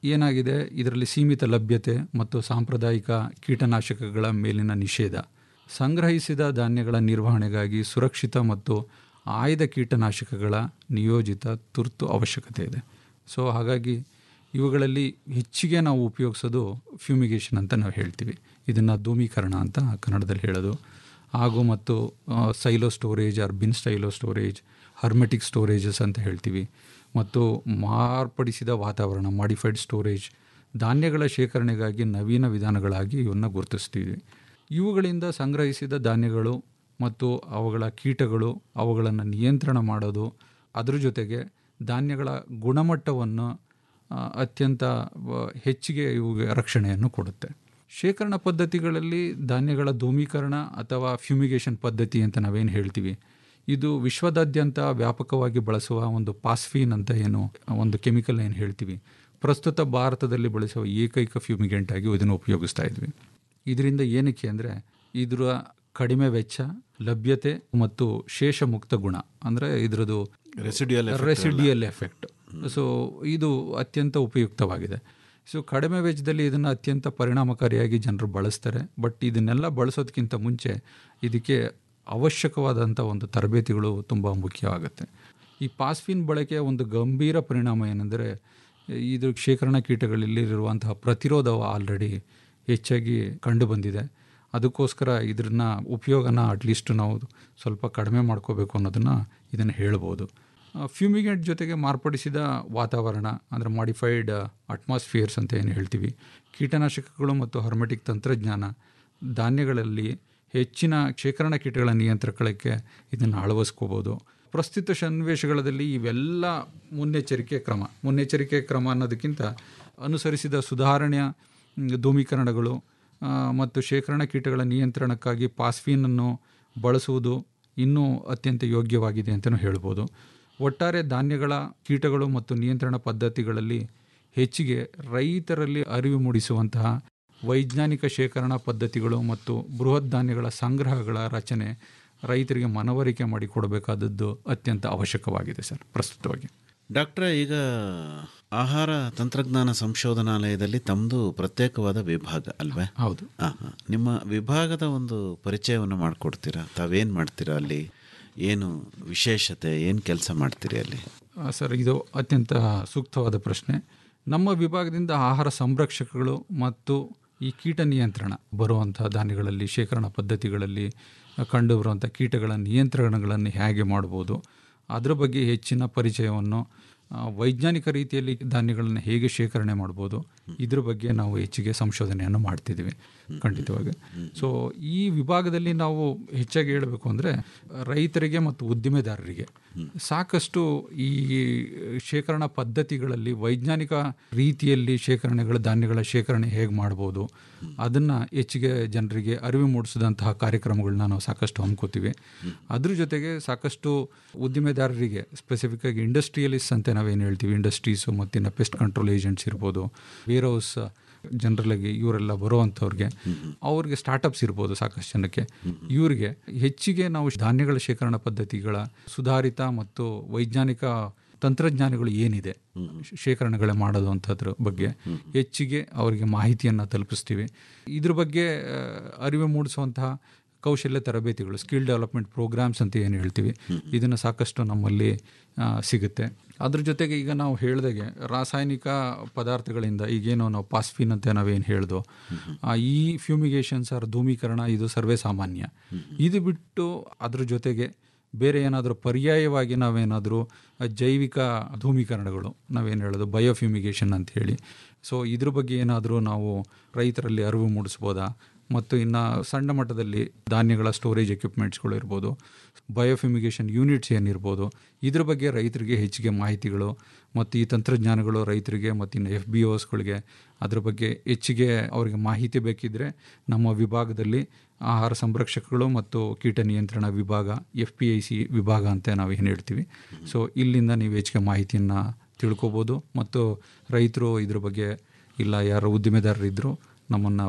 ಏನಾಗಿದೆ ಇದರಲ್ಲಿ ಸೀಮಿತ ಲಭ್ಯತೆ ಮತ್ತು ಸಾಂಪ್ರದಾಯಿಕ ಕೀಟನಾಶಕಗಳ ಮೇಲಿನ ನಿಷೇಧ ಸಂಗ್ರಹಿಸಿದ ಧಾನ್ಯಗಳ ನಿರ್ವಹಣೆಗಾಗಿ ಸುರಕ್ಷಿತ ಮತ್ತು ಆಯ್ದ ಕೀಟನಾಶಕಗಳ ನಿಯೋಜಿತ ತುರ್ತು ಅವಶ್ಯಕತೆ ಇದೆ ಸೊ ಹಾಗಾಗಿ ಇವುಗಳಲ್ಲಿ ಹೆಚ್ಚಿಗೆ ನಾವು ಉಪಯೋಗಿಸೋದು ಫ್ಯೂಮಿಗೇಷನ್ ಅಂತ ನಾವು ಹೇಳ್ತೀವಿ ಇದನ್ನು ಧೂಮೀಕರಣ ಅಂತ ಕನ್ನಡದಲ್ಲಿ ಹೇಳೋದು ಹಾಗೂ ಮತ್ತು silo storage or bin silo storage hermetic storages ಅಂತ ಹೇಳ್ತೀವಿ ಮತ್ತು ಮಾರ್ಪಡಿಸಿದ ವಾತಾವರಣ ಮಾಡಿಫೈಡ್ ಸ್ಟೋರೇಜ್ ಧಾನ್ಯಗಳ ಶೇಖರಣೆಗಾಗಿ ನವೀನ ವಿಧಾನಗಳಾಗಿ ಇವನ್ನು ಗುರುತಿಸ್ತೀವಿ ಇವುಗಳಿಂದ ಸಂಗ್ರಹಿಸಿದ ಧಾನ್ಯಗಳು ಮತ್ತು ಅವುಗಳ ಕೀಟಗಳು ಅವುಗಳನ್ನು ನಿಯಂತ್ರಣ ಮಾಡೋದು ಅದ್ರ ಜೊತೆಗೆ ಧಾನ್ಯಗಳ ಗುಣಮಟ್ಟವನ್ನು ಆ, ಅತ್ಯಂತ ಆ, ಹೆಚ್ಚಿಗೆ ಇವುಗೆ ರಕ್ಷಣೆಯನ್ನು ಕೊಡುತ್ತೆ ಶೇಖರಣಾ ಪದ್ಧತಿಗಳಲ್ಲಿ ಧಾನ್ಯಗಳ ಧೂಮೀಕರಣ ಅಥವಾ ಫ್ಯೂಮಿಗೇಷನ್ ಪದ್ಧತಿ ಅಂತ ನಾವೇನು ಹೇಳ್ತೀವಿ ಇದು ವಿಶ್ವದಾದ್ಯಂತ ವ್ಯಾಪಕವಾಗಿ ಬಳಸುವ ಒಂದು ಪಾಸ್ಫೀನ್ ಅಂತ ಏನು ಒಂದು ಕೆಮಿಕಲ್ ಏನು ಹೇಳ್ತೀವಿ ಪ್ರಸ್ತುತ ಭಾರತದಲ್ಲಿ ಬಳಸುವ ಏಕೈಕ ಫ್ಯೂಮಿಗೆಂಟ್ ಆಗಿ ಇದನ್ನು ಉಪಯೋಗಿಸ್ತಾ ಇದ್ವಿ ಇದರಿಂದ ಏನಕ್ಕೆ ಅಂದರೆ ಇದರ ಕಡಿಮೆ ವೆಚ್ಚ ಲಭ್ಯತೆ ಮತ್ತು ಶೇಷ ಮುಕ್ತ ಗುಣ ಅಂದರೆ ಇದರದು Residual effect residual effect so ಇದು ಅತ್ಯಂತ ಉಪಯುಕ್ತವಾಗಿದೆ ಸೊ ಕಡಿಮೆ ವೆಚ್ಚದಲ್ಲಿ ಇದನ್ನು ಅತ್ಯಂತ ಪರಿಣಾಮಕಾರಿಯಾಗಿ ಜನರು ಬಳಸ್ತಾರೆ ಬಟ್ ಇದನ್ನೆಲ್ಲ ಬಳಸೋದಕ್ಕಿಂತ ಮುಂಚೆ ಇದಕ್ಕೆ ಅವಶ್ಯಕವಾದಂಥ ಒಂದು ತರಬೇತಿಗಳು ತುಂಬ ಮುಖ್ಯವಾಗುತ್ತೆ ಈ ಪಾಸ್ಫಿನ್ ಬಳಕೆಯ ಒಂದು ಗಂಭೀರ ಪರಿಣಾಮ ಏನೆಂದರೆ ಇದು ಶೇಖರಣಾ ಕೀಟಗಳಲ್ಲಿರುವಂತಹ ಪ್ರತಿರೋಧ ಆಲ್ರೆಡಿ ಹೆಚ್ಚಾಗಿ ಕಂಡು ಬಂದಿದೆ ಅದಕ್ಕೋಸ್ಕರ ಇದನ್ನ ಉಪಯೋಗನ ಅಟ್ಲೀಸ್ಟ್ ನಾವು ಸ್ವಲ್ಪ ಕಡಿಮೆ ಮಾಡ್ಕೋಬೇಕು ಅನ್ನೋದನ್ನು ಇದನ್ನು ಹೇಳ್ಬೋದು ಫ್ಯೂಮಿಗೇಟ್ ಜೊತೆಗೆ ಮಾರ್ಪಡಿಸಿದ ವಾತಾವರಣ ಅಂದರೆ ಮಾಡಿಫೈಡ್ ಅಟ್ಮಾಸ್ಫಿಯರ್ಸ್ ಅಂತ ಏನು ಹೇಳ್ತೀವಿ ಕೀಟನಾಶಕಗಳು ಮತ್ತು ಹರ್ಮೆಟಿಕ್ ತಂತ್ರಜ್ಞಾನ ಧಾನ್ಯಗಳಲ್ಲಿ ಹೆಚ್ಚಿನ ಶೇಖರಣಾ ಕೀಟಗಳ ನಿಯಂತ್ರಕಕ್ಕೆ ಇದನ್ನು ಅಳವಡಿಸ್ಕೋಬೋದು ಪ್ರಸ್ತುತ ಸನ್ನಿವೇಶಗಳಲ್ಲಿ ಇವೆಲ್ಲ ಮುನ್ನೆಚ್ಚರಿಕೆ ಕ್ರಮ ಮುನ್ನೆಚ್ಚರಿಕೆ ಕ್ರಮ ಅನ್ನೋದಕ್ಕಿಂತ ಅನುಸರಿಸಿದ ಸುಧಾರಣೆಯ ಮ್, ಧೂಮೀಕರಣಗಳು ಆ, ಮತ್ತು ಶೇಖರಣಾ ಕೀಟಗಳ ನಿಯಂತ್ರಣಕ್ಕಾಗಿ ಪಾಸ್ಫೀನನ್ನು ಬಳಸುವುದು ಇನ್ನೂ ಅತ್ಯಂತ ಯೋಗ್ಯವಾಗಿದೆ ಅಂತಲೂ ಹೇಳ್ಬೋದು ಒಟ್ಟಾರೆ ಧಾನ್ಯಗಳ ಕೀಟಗಳು ಮತ್ತು ನಿಯಂತ್ರಣ ಪದ್ಧತಿಗಳಲ್ಲಿ ಹೆಚ್ಚಿಗೆ ರೈತರಲ್ಲಿ ಅರಿವು ಮೂಡಿಸುವಂತಹ ವೈಜ್ಞಾನಿಕ ಶೇಖರಣಾ ಪದ್ಧತಿಗಳು ಮತ್ತು ಬೃಹತ್ ಧಾನ್ಯಗಳ ಸಂಗ್ರಹಗಳ ರಚನೆ ರೈತರಿಗೆ ಮನವರಿಕೆ ಮಾಡಿಕೊಡಬೇಕಾದದ್ದು ಅತ್ಯಂತ ಅವಶ್ಯಕವಾಗಿದೆ ಸರ್ ಪ್ರಸ್ತುತವಾಗಿ ಡಾಕ್ಟ್ರೆ ಈಗ ಆಹಾರ ತಂತ್ರಜ್ಞಾನ ಸಂಶೋಧನಾಲಯದಲ್ಲಿ ತಮ್ಮದು ಪ್ರತ್ಯೇಕವಾದ ವಿಭಾಗ ಅಲ್ವೇ ಹೌದು ಹಾಂ ಹಾಂ ನಿಮ್ಮ ವಿಭಾಗದ ಒಂದು ಪರಿಚಯವನ್ನು ಮಾಡಿಕೊಡ್ತೀರಾ ತಾವೇನು ಮಾಡ್ತೀರಾ ಅಲ್ಲಿ ಏನು ವಿಶೇಷತೆ ಏನು ಕೆಲಸ ಮಾಡ್ತೀರಿ ಅಲ್ಲಿ ಆ, ಸರ್ ಇದು ಅತ್ಯಂತ ಸೂಕ್ತವಾದ ಪ್ರಶ್ನೆ ನಮ್ಮ ವಿಭಾಗದಿಂದ ಆಹಾರ ಸಂರಕ್ಷಕಗಳು ಮತ್ತು ಈ ಕೀಟ ನಿಯಂತ್ರಣ ಬರುವಂಥ ಧಾನ್ಯಗಳಲ್ಲಿ ಶೇಖರಣಾ ಪದ್ಧತಿಗಳಲ್ಲಿ ಕಂಡುಬರುವಂಥ ಕೀಟಗಳ ನಿಯಂತ್ರಣಗಳನ್ನು ಹೇಗೆ ಮಾಡ್ಬೋದು ಅದರ ಬಗ್ಗೆ ಹೆಚ್ಚಿನ ಪರಿಚಯವನ್ನು ಆ, ವೈಜ್ಞಾನಿಕ ರೀತಿಯಲ್ಲಿ ಧಾನ್ಯಗಳನ್ನು ಹೇಗೆ ಶೇಖರಣೆ ಮಾಡ್ಬೋದು ಇದ್ರ ಬಗ್ಗೆ ನಾವು ಹೆಚ್ಚಿಗೆ ಸಂಶೋಧನೆಯನ್ನು ಮಾಡ್ತಿದ್ದೀವಿ ಖಂಡಿತವಾಗಿ ಸೊ ಈ ವಿಭಾಗದಲ್ಲಿ ನಾವು ಹೆಚ್ಚಾಗಿ ಹೇಳಬೇಕು ಅಂದರೆ ರೈತರಿಗೆ ಮತ್ತು ಉದ್ದಿಮೆದಾರರಿಗೆ ಸಾಕಷ್ಟು ಈ ಶೇಖರಣಾ ಪದ್ಧತಿಗಳಲ್ಲಿ ವೈಜ್ಞಾನಿಕ ರೀತಿಯಲ್ಲಿ ಶೇಖರಣೆಗಳ ಧಾನ್ಯಗಳ ಶೇಖರಣೆ ಹೇಗೆ ಮಾಡ್ಬೋದು ಅದನ್ನು ಹೆಚ್ಚಿಗೆ ಜನರಿಗೆ ಅರಿವು ಮೂಡಿಸಿದಂತಹ ಕಾರ್ಯಕ್ರಮಗಳನ್ನ ನಾವು ಸಾಕಷ್ಟು ಹಮ್ಕೋತೀವಿ ಅದ್ರ ಜೊತೆಗೆ ಸಾಕಷ್ಟು ಉದ್ದಿಮೆದಾರರಿಗೆ ಸ್ಪೆಸಿಫಿಕ್ ಆಗಿ ಇಂಡಸ್ಟ್ರಿಯಲಿಸ್ಟ್ ಅಂತ ನಾವೇನು ಹೇಳ್ತೀವಿ ಇಂಡಸ್ಟ್ರೀಸು ಮತ್ತಿನ್ನು ಪೆಸ್ಟ್ ಕಂಟ್ರೋಲ್ ಏಜೆಂಟ್ಸ್ ಇರ್ಬೋದು ವೇರ್ ಹೌಸ್ ಜನರಲಾಗಿ ಇವರೆಲ್ಲ ಬರುವಂಥವ್ರಿಗೆ ಅವ್ರಿಗೆ ಸ್ಟಾರ್ಟಪ್ಸ್ ಇರ್ಬೋದು ಸಾಕಷ್ಟು ಜನಕ್ಕೆ ಇವರಿಗೆ ಹೆಚ್ಚಿಗೆ ನಾವು ಧಾನ್ಯಗಳ ಶೇಖರಣಾ ಪದ್ಧತಿಗಳ ಸುಧಾರಿತ ಮತ್ತು ವೈಜ್ಞಾನಿಕ ತಂತ್ರಜ್ಞಾನಗಳು ಏನಿದೆ ಶೇಖರಣೆಗಳ ಮಾಡೋದು ಅಂಥದ್ರ ಬಗ್ಗೆ ಹೆಚ್ಚಿಗೆ ಅವರಿಗೆ ಮಾಹಿತಿಯನ್ನು ತಲುಪಿಸ್ತೀವಿ ಇದ್ರ ಬಗ್ಗೆ ಆ, ಅರಿವು ಮೂಡಿಸುವಂತಹ ಕೌಶಲ್ಯ ತರಬೇತಿಗಳು ಸ್ಕಿಲ್ ಡೆವಲಪ್ಮೆಂಟ್ ಪ್ರೋಗ್ರಾಮ್ಸ್ ಅಂತ ಏನು ಹೇಳ್ತೀವಿ ಇದನ್ನು ಸಾಕಷ್ಟು ನಮ್ಮಲ್ಲಿ ಆ, ಸಿಗುತ್ತೆ ಅದ್ರ ಜೊತೆಗೆ ಈಗ ನಾವು ಹೇಳ್ದಾಗೆ ರಾಸಾಯನಿಕ ಪದಾರ್ಥಗಳಿಂದ ಈಗೇನು ನಾವು ಪಾಸ್ಫಿನ್ ಅಂತ ನಾವೇನು ಹೇಳ್ದೋ ಆ, ಈ ಫ್ಯೂಮಿಗೇಷನ್ಸ್ ಆರ್ ಧೂಮೀಕರಣ ಇದು ಸರ್ವೇ ಸಾಮಾನ್ಯ ಇದು ಬಿಟ್ಟು ಅದ್ರ ಜೊತೆಗೆ ಬೇರೆ ಏನಾದರೂ ಪರ್ಯಾಯವಾಗಿ ನಾವೇನಾದರೂ ಜೈವಿಕ ಧೂಮೀಕರಣಗಳು ನಾವೇನು ಹೇಳೋದು ಬಯೋಫ್ಯೂಮಿಗೇಷನ್ ಅಂತ ಹೇಳಿ ಸೊ ಇದ್ರ ಬಗ್ಗೆ ಏನಾದರೂ ನಾವು ರೈತರಲ್ಲಿ ಅರಿವು ಮೂಡಿಸ್ಬೋದಾ ಮತ್ತು ಇನ್ನು ಸಣ್ಣ ಮಟ್ಟದಲ್ಲಿ ಧಾನ್ಯಗಳ ಸ್ಟೋರೇಜ್ ಎಕ್ವಿಪ್ಮೆಂಟ್ಸ್ಗಳು ಇರ್ಬೋದು ಬಯೋಫ್ಯೂಮಿಗೇಷನ್ ಯೂನಿಟ್ಸ್ ಏನಿರ್ಬೋದು ಇದ್ರ ಬಗ್ಗೆ ರೈತರಿಗೆ ಹೆಚ್ಚಿಗೆ ಮಾಹಿತಿಗಳು ಮತ್ತು ಈ ತಂತ್ರಜ್ಞಾನಗಳು ರೈತರಿಗೆ ಮತ್ತು ಇನ್ನು ಎಫ್ ಬಿ ಓಸ್ಗಳಿಗೆ ಅದ್ರ ಬಗ್ಗೆ ಹೆಚ್ಚಿಗೆ ಅವರಿಗೆ ಮಾಹಿತಿ ಬೇಕಿದ್ದರೆ ನಮ್ಮ ವಿಭಾಗದಲ್ಲಿ ಆಹಾರ ಸಂರಕ್ಷಕಗಳು ಮತ್ತು ಕೀಟ ನಿಯಂತ್ರಣ ವಿಭಾಗ ಎಫ್ ಪಿ ಐ ಸಿ ವಿಭಾಗ ಅಂತ ನಾವು ಏನು ಹೇಳ್ತೀವಿ ಸೊ ಇಲ್ಲಿಂದ ನೀವು ಹೆಚ್ಚಿಗೆ ಮಾಹಿತಿಯನ್ನು ತಿಳ್ಕೊಬೋದು ಮತ್ತು ರೈತರು ಇದ್ರ ಬಗ್ಗೆ ಇಲ್ಲ ಯಾರು ಉದ್ದಿಮೆದಾರರಿದ್ದರು ನಮ್ಮನ್ನು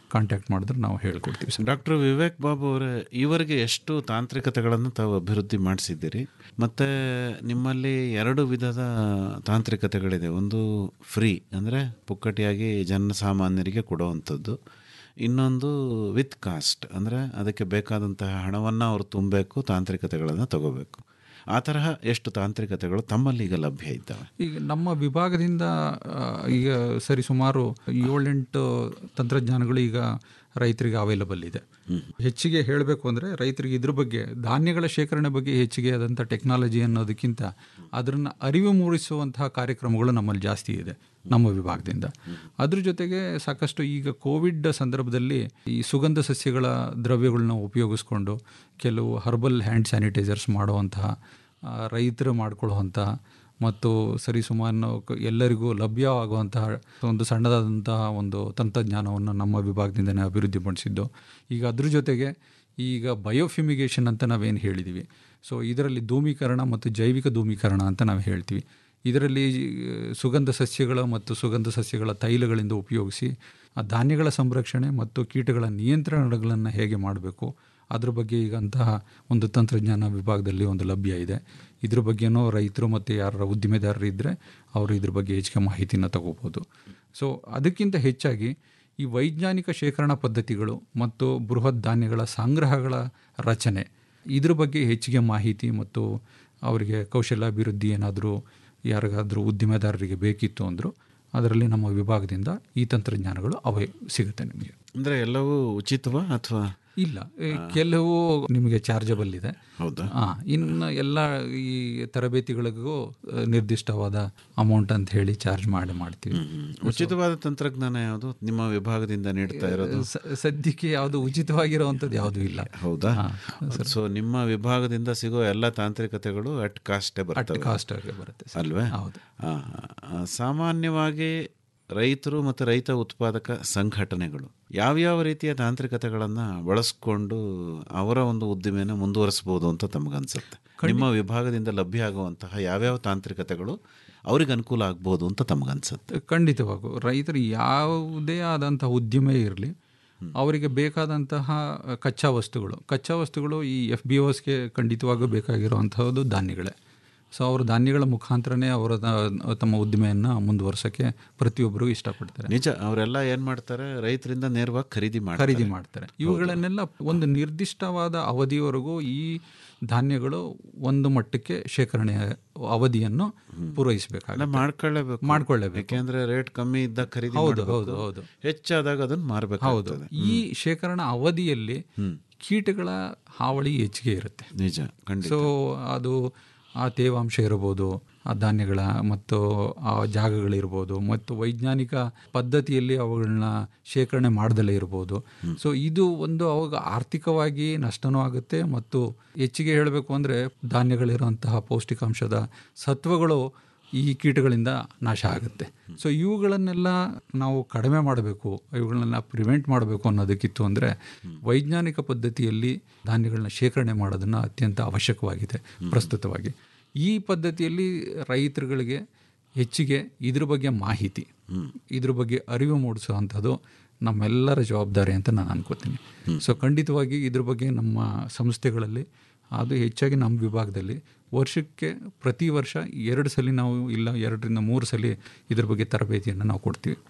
ಕಾಂಟ್ಯಾಕ್ಟ್ ಮಾಡಿದ್ರೆ ನಾವು ಹೇಳ್ಕೊಡ್ತೀವಿ ಸರ್ ಡಾಕ್ಟರ್ ವಿವೇಕ್ ಬಾಬು ಅವರೇ ಈವರೆಗೆ ಎಷ್ಟು ತಾಂತ್ರಿಕತೆಗಳನ್ನು ತಾವು ಅಭಿವೃದ್ಧಿ ಮಾಡಿಸಿದ್ದೀರಿ ಮತ್ತು ನಿಮ್ಮಲ್ಲಿ ಎರಡು ವಿಧದ ತಾಂತ್ರಿಕತೆಗಳಿದೆ ಒಂದು ಫ್ರೀ ಅಂದರೆ ಪುಕ್ಕಟಿಯಾಗಿ ಜನಸಾಮಾನ್ಯರಿಗೆ ಕೊಡುವಂಥದ್ದು ಇನ್ನೊಂದು ವಿತ್ ಕಾಸ್ಟ್ ಅಂದರೆ ಅದಕ್ಕೆ ಬೇಕಾದಂತಹ ಹಣವನ್ನು ಅವರು ತುಂಬಬೇಕು ತಾಂತ್ರಿಕತೆಗಳನ್ನು ತಗೋಬೇಕು ಆ ತರಹ ಎಷ್ಟು ತಾಂತ್ರಿಕತೆಗಳು ತಮ್ಮಲ್ಲಿ ಈಗ ಲಭ್ಯ ಇದ್ದಾವೆ ಈಗ ನಮ್ಮ ವಿಭಾಗದಿಂದ ಆ, ಈಗ ಸರಿ ಸುಮಾರು ಏಳೆಂಟು ತಂತ್ರಜ್ಞಾನಗಳು ಈಗ ರೈತರಿಗೆ ಅವೈಲಬಲ್ ಇದೆ ಹೆಚ್ಚಿಗೆ ಹೇಳಬೇಕು ಅಂದರೆ ರೈತರಿಗೆ ಇದ್ರ ಬಗ್ಗೆ ಧಾನ್ಯಗಳ ಶೇಖರಣೆ ಬಗ್ಗೆ ಹೆಚ್ಚಿಗೆ ಆದಂಥ ಟೆಕ್ನಾಲಜಿ ಅನ್ನೋದಕ್ಕಿಂತ ಅದನ್ನು ಅರಿವು ಮೂಡಿಸುವಂತಹ ಕಾರ್ಯಕ್ರಮಗಳು ನಮ್ಮಲ್ಲಿ ಜಾಸ್ತಿ ಇದೆ ನಮ್ಮ ವಿಭಾಗದಿಂದ ಅದ್ರ ಜೊತೆಗೆ ಸಾಕಷ್ಟು ಈಗ ಕೋವಿಡ್ ಸಂದರ್ಭದಲ್ಲಿ ಈ ಸುಗಂಧ ಸಸ್ಯಗಳ ದ್ರವ್ಯಗಳನ್ನ ಉಪಯೋಗಿಸ್ಕೊಂಡು ಕೆಲವು ಹರ್ಬಲ್ ಹ್ಯಾಂಡ್ ಸ್ಯಾನಿಟೈಸರ್ಸ್ ಮಾಡುವಂತಹ ಆ, ರೈತರು ಮಾಡ್ಕೊಳ್ಳುವಂತಹ ಮತ್ತು ಸರಿಸುಮಾರು ಕ- ಎಲ್ಲರಿಗೂ ಲಭ್ಯವಾಗುವಂತಹ ಒಂದು ಸಣ್ಣದಾದಂತಹ ಒಂದು ತಂತ್ರಜ್ಞಾನವನ್ನು ನಮ್ಮ ವಿಭಾಗದಿಂದನೇ ಅಭಿವೃದ್ಧಿಪಡಿಸಿದ್ದು ಈಗ ಅದ್ರ ಜೊತೆಗೆ ಈಗ ಬಯೋಫ್ಯುಮಿಗೇಷನ್ ಅಂತ ನಾವೇನು ಹೇಳಿದ್ದೀವಿ ಸೊ ಇದರಲ್ಲಿ ಧೂಮೀಕರಣ ಮತ್ತು ಜೈವಿಕ ಧೂಮೀಕರಣ ಅಂತ ನಾವು ಹೇಳ್ತೀವಿ ಇದರಲ್ಲಿ ಆ, ಸುಗಂಧ ಸಸ್ಯಗಳ ಮತ್ತು ಸುಗಂಧ ಸಸ್ಯಗಳ ತೈಲಗಳಿಂದ ಉಪಯೋಗಿಸಿ ಆ ಧಾನ್ಯಗಳ ಸಂರಕ್ಷಣೆ ಮತ್ತು ಕೀಟಗಳ ನಿಯಂತ್ರಣಗಳನ್ನು ಹೇಗೆ ಮಾಡಬೇಕು ಅದ್ರ ಬಗ್ಗೆ ಈಗ ಅಂತಹ ಒಂದು ತಂತ್ರಜ್ಞಾನ ವಿಭಾಗದಲ್ಲಿ ಒಂದು ಲಭ್ಯ ಇದೆ ಇದ್ರ ಬಗ್ಗೆನೂ ರೈತರು ಮತ್ತು ಯಾರ ಉದ್ದಿಮೆದಾರರು ಇದ್ದರೆ ಅವರು ಇದ್ರ ಬಗ್ಗೆ ಹೆಚ್ಚಿಗೆ ಮಾಹಿತಿನ ತಗೋಬೋದು ಸೊ ಅದಕ್ಕಿಂತ ಹೆಚ್ಚಾಗಿ ಈ ವೈಜ್ಞಾನಿಕ ಶೇಖರಣಾ ಪದ್ಧತಿಗಳು ಮತ್ತು ಬೃಹತ್ ಧಾನ್ಯಗಳ ಸಂಗ್ರಹಗಳ ರಚನೆ ಇದ್ರ ಬಗ್ಗೆ ಹೆಚ್ಚಿಗೆ ಮಾಹಿತಿ ಮತ್ತು ಅವರಿಗೆ ಕೌಶಲ್ಯಾಭಿವೃದ್ಧಿ ಏನಾದರೂ ಯಾರಿಗಾದರೂ ಉದ್ದಿಮೆದಾರರಿಗೆ ಬೇಕಿತ್ತು ಅಂದರೂ ಅದರಲ್ಲಿ ನಮ್ಮ ವಿಭಾಗದಿಂದ ಈ ತಂತ್ರಜ್ಞಾನಗಳು ಅವೇ ಸಿಗುತ್ತೆ ನಿಮಗೆ ಅಂದರೆ ಎಲ್ಲವೂ ಉಚಿತವಾ ಅಥವಾ ಇಲ್ಲ ಈ ಕೆಲವು ನಿಮಗೆ ಚಾರ್ಜಬಲ್ ಇದೆ ಹೌದಾ ಹಾಂ ಇನ್ನು ಎಲ್ಲ ಈ ತರಬೇತಿಗಳಿಗೂ ಆ, ನಿರ್ದಿಷ್ಟವಾದ ಅಮೌಂಟ್ ಅಂತ ಹೇಳಿ ಚಾರ್ಜ್ ಮಾಡಿ ಮಾಡ್ತೀವಿ ಉಚಿತವಾದ ತಂತ್ರಜ್ಞಾನ ಯಾವುದು ನಿಮ್ಮ ವಿಭಾಗದಿಂದ ನೀಡ್ತಾ ಇರೋದು ಸ- ಸದ್ಯಕ್ಕೆ ಯಾವುದು ಉಚಿತವಾಗಿರುವಂಥದ್ದು ಯಾವುದೂ ಇಲ್ಲ ಹೌದಾ ಸೊ ನಿಮ್ಮ ವಿಭಾಗದಿಂದ ಸಿಗೋ ಎಲ್ಲ ತಾಂತ್ರಿಕತೆಗಳು ಅಟ್ ಕಾಸ್ಟೇ ಬರ್ತವೆ ಕಾಸ್ಟ್ ಆಗಿ ಬರುತ್ತೆ ಸರ್. ಅಲ್ವೇ ಹೌದು. ಆ, ಆ, ಸಾಮಾನ್ಯವಾಗಿ ರೈತರು ಮತ್ತು ರೈತ ಉತ್ಪಾದಕ ಸಂಘಟನೆಗಳು ಯಾವ್ಯಾವ ರೀತಿಯ ತಾಂತ್ರಿಕತೆಗಳನ್ನು ಬಳಸ್ಕೊಂಡು ಅವರ ಒಂದು ಉದ್ದಿಮೆನ ಮುಂದುವರಿಸಬಹುದು ಅಂತ ತಮಗನ್ಸುತ್ತೆ ನಿಮ್ಮ ವಿಭಾಗದಿಂದ ಲಭ್ಯ ಆಗುವಂತಹ ಯಾವ್ಯಾವ ತಾಂತ್ರಿಕತೆಗಳು ಅವ್ರಿಗೆ ಅನುಕೂಲ ಆಗ್ಬೋದು ಅಂತ ತಮಗನ್ಸುತ್ತೆ ಖಂಡಿತವಾಗೂ ರೈತರು ಯಾವುದೇ ಆದಂತಹ ಉದ್ಯಮ ಇರಲಿ ಅವರಿಗೆ ಬೇಕಾದಂತಹ ಕಚ್ಚಾ ವಸ್ತುಗಳು ಕಚ್ಚಾ ವಸ್ತುಗಳು ಈ ಎಫ್ ಬಿ ಓಸ್ಗೆ ಖಂಡಿತವಾಗೂ ಬೇಕಾಗಿರುವಂತಹದ್ದು ಧಾನ್ಯಗಳೇ ಸೊ ಅವರು ಧಾನ್ಯಗಳ ಮುಖಾಂತರನೇ ಅವರ ದ- ತಮ್ಮ ಉದ್ದಿಮೆಯನ್ನು ಮುಂದುವರ್ಸೋಕ್ಕೆ ಪ್ರತಿಯೊಬ್ಬರು ಇಷ್ಟಪಡ್ತಾರೆ ನಿಜ ಅವರೆಲ್ಲ ಏನ್ ಮಾಡ್ತಾರೆ ರೈತರಿಂದ ನೇರವಾಗಿ ಖರೀದಿ ಮಾಡ್ತಾರೆ ಖರೀದಿ ಮಾಡ್ತಾರೆ ಇವುಗಳನ್ನೆಲ್ಲ ಒಂದು ನಿರ್ದಿಷ್ಟವಾದ ಅವಧಿಯವರೆಗೂ ಈ ಧಾನ್ಯಗಳು ಒಂದು ಮಟ್ಟಕ್ಕೆ ಶೇಖರಣೆ ಅವಧಿಯನ್ನು ಪೂರೈಸಬೇಕಾಗುತ್ತೆ ಮಾಡ್ಕೊಳ್ಳೇಬೇಕು ಮಾಡ್ಕೊಳ್ಳೇಬೇಕು ಯಾಕೆಂದ್ರೆ ರೇಟ್ ಕಮ್ಮಿ ಇದ್ದ ಖರೀದಿ ಹೌದು ಮಾಡ್ಬೇಕು. ಹೌದು ಹೌದು ಹೆಚ್ಚಾದಾಗ ಅದನ್ನ ಹೌದು ಮಾರಬೇಕಾಗ್ತದೆ ಈ ಶೇಖರಣಾ ಅವಧಿಯಲ್ಲಿ ಕೀಟಗಳ ಹಾವಳಿ ಹೆಚ್ಚಿಗೆ ಇರುತ್ತೆ ನಿಜ ಖಂಡಿತ ಸೊ ಅದು ಆ ತೇವಾಂಶ ಇರ್ಬೋದು ಆ ಧಾನ್ಯಗಳ ಮತ್ತು ಆ ಜಾಗಗಳಿರ್ಬೋದು ಮತ್ತು ವೈಜ್ಞಾನಿಕ ಪದ್ಧತಿಯಲ್ಲಿ ಅವುಗಳನ್ನ ಶೇಖರಣೆ ಮಾಡ್ದಲೇ ಇರ್ಬೋದು ಸೊ ಇದು ಒಂದು ಅವಾಗ ಆರ್ಥಿಕವಾಗಿ ನಷ್ಟನೂ ಆಗುತ್ತೆ ಮತ್ತು ಹೆಚ್ಚಿಗೆ ಹೇಳಬೇಕು ಅಂದರೆ ಧಾನ್ಯಗಳಿರುವಂತಹ ಪೌಷ್ಟಿಕಾಂಶದ ಸತ್ವಗಳು ಈ ಕೀಟಗಳಿಂದ ನಾಶ ಆಗುತ್ತೆ ಸೊ ಇವುಗಳನ್ನೆಲ್ಲ ನಾವು ಕಡಿಮೆ ಮಾಡಬೇಕು ಇವುಗಳನ್ನೆಲ್ಲ ಪ್ರಿವೆಂಟ್ ಮಾಡಬೇಕು ಅನ್ನೋದಕ್ಕಿತ್ತು ಅಂದರೆ ವೈಜ್ಞಾನಿಕ ಪದ್ಧತಿಯಲ್ಲಿ ಧಾನ್ಯಗಳನ್ನ ಶೇಖರಣೆ ಮಾಡೋದನ್ನು ಅತ್ಯಂತ ಅವಶ್ಯಕವಾಗಿದೆ ಪ್ರಸ್ತುತವಾಗಿ ಈ ಪದ್ಧತಿಯಲ್ಲಿ ರೈತರುಗಳಿಗೆ ಹೆಚ್ಚಿಗೆ ಇದ್ರ ಬಗ್ಗೆ ಮಾಹಿತಿ ಇದ್ರ ಬಗ್ಗೆ ಅರಿವು ಮೂಡಿಸುವಂಥದ್ದು ನಮ್ಮೆಲ್ಲರ ಜವಾಬ್ದಾರಿ ಅಂತ ನಾನು ಅನ್ಕೋತೀನಿ ಸೊ ಖಂಡಿತವಾಗಿ ಇದ್ರ ಬಗ್ಗೆ ನಮ್ಮ ಸಂಸ್ಥೆಗಳಲ್ಲಿ ಅದು ಹೆಚ್ಚಾಗಿ ನಮ್ಮ ವಿಭಾಗದಲ್ಲಿ ವರ್ಷಕ್ಕೆ ಪ್ರತಿ ವರ್ಷ ಎರಡು ಸಲ ನಾವು ಇಲ್ಲ ಎರಡರಿಂದ ಮೂರು ಸಲ ಇದ್ರ ಬಗ್ಗೆ ತರಬೇತಿಯನ್ನು ನಾವು ಕೊಡ್ತೀವಿ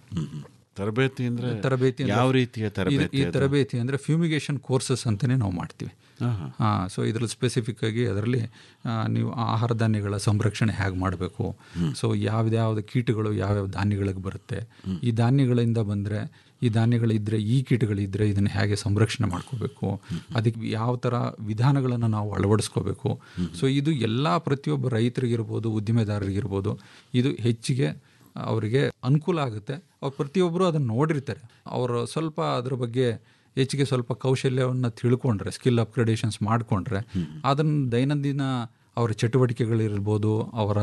ತರಬೇತಿ ಅಂದ್ರೆ ತರಬೇತಿ ಅಂದ್ರೆ- ಯಾವ ರೀತಿಯ ಇದು- ತರಬೇತಿ ಈ ಅದು? ತರಬೇತಿ ಅಂದರೆ ಫ್ಯೂಮಿಗೇಷನ್ ಕೋರ್ಸಸ್ ಅಂತಲೇ ನಾವು ಮಾಡ್ತೀವಿ ಆಹಾ. ಹಾಂ ಸೊ ಇದರಲ್ಲಿ ಸ್ಪೆಸಿಫಿಕ್ ಆಗಿ ಅದರಲ್ಲಿ ಆ, ನೀವು ಆಹಾರ ಧಾನ್ಯಗಳ ಸಂರಕ್ಷಣೆ ಹೇಗೆ ಮಾಡಬೇಕು ಸೊ ಯಾವ್ದ್ಯಾವ್ದು ಕೀಟಗಳು ಯಾವ್ಯಾವ ಧಾನ್ಯಗಳಿಗೆ ಬರುತ್ತೆ ಈ ಧಾನ್ಯಗಳಿಂದ ಬಂದರೆ ಈ ಧಾನ್ಯಗಳಿದ್ದರೆ ಈ ಕೀಟಗಳಿದ್ದರೆ ಇದನ್ನು ಹೇಗೆ ಸಂರಕ್ಷಣೆ ಮಾಡ್ಕೋಬೇಕು ಅದಕ್ಕೆ ಯಾವ ಥರ ವಿಧಾನಗಳನ್ನು ನಾವು ಅಳವಡಿಸ್ಕೋಬೇಕು ಸೊ ಇದು ಎಲ್ಲ ಪ್ರತಿಯೊಬ್ಬ ರೈತರಿಗಿರ್ಬೋದು ಉದ್ದಿಮೆದಾರರಿಗಿರ್ಬೋದು ಇದು ಹೆಚ್ಚಿಗೆ ಅವರಿಗೆ ಅನುಕೂಲ ಆಗುತ್ತೆ ಅವ್ರು ಪ್ರತಿಯೊಬ್ಬರು ಅದನ್ನು ನೋಡಿರ್ತಾರೆ ಅವರು ಸ್ವಲ್ಪ ಅದ್ರ ಬಗ್ಗೆ ಹೆಚ್ಚಿಗೆ ಸ್ವಲ್ಪ ಕೌಶಲ್ಯವನ್ನು ತಿಳ್ಕೊಂಡ್ರೆ ಸ್ಕಿಲ್ ಅಪ್ಗ್ರೇಡೇಷನ್ಸ್ ಮಾಡಿಕೊಂಡ್ರೆ ಅದನ್ನು ದೈನಂದಿನ ಅವರ ಚಟುವಟಿಕೆಗಳಿರ್ಬೋದು ಅವರ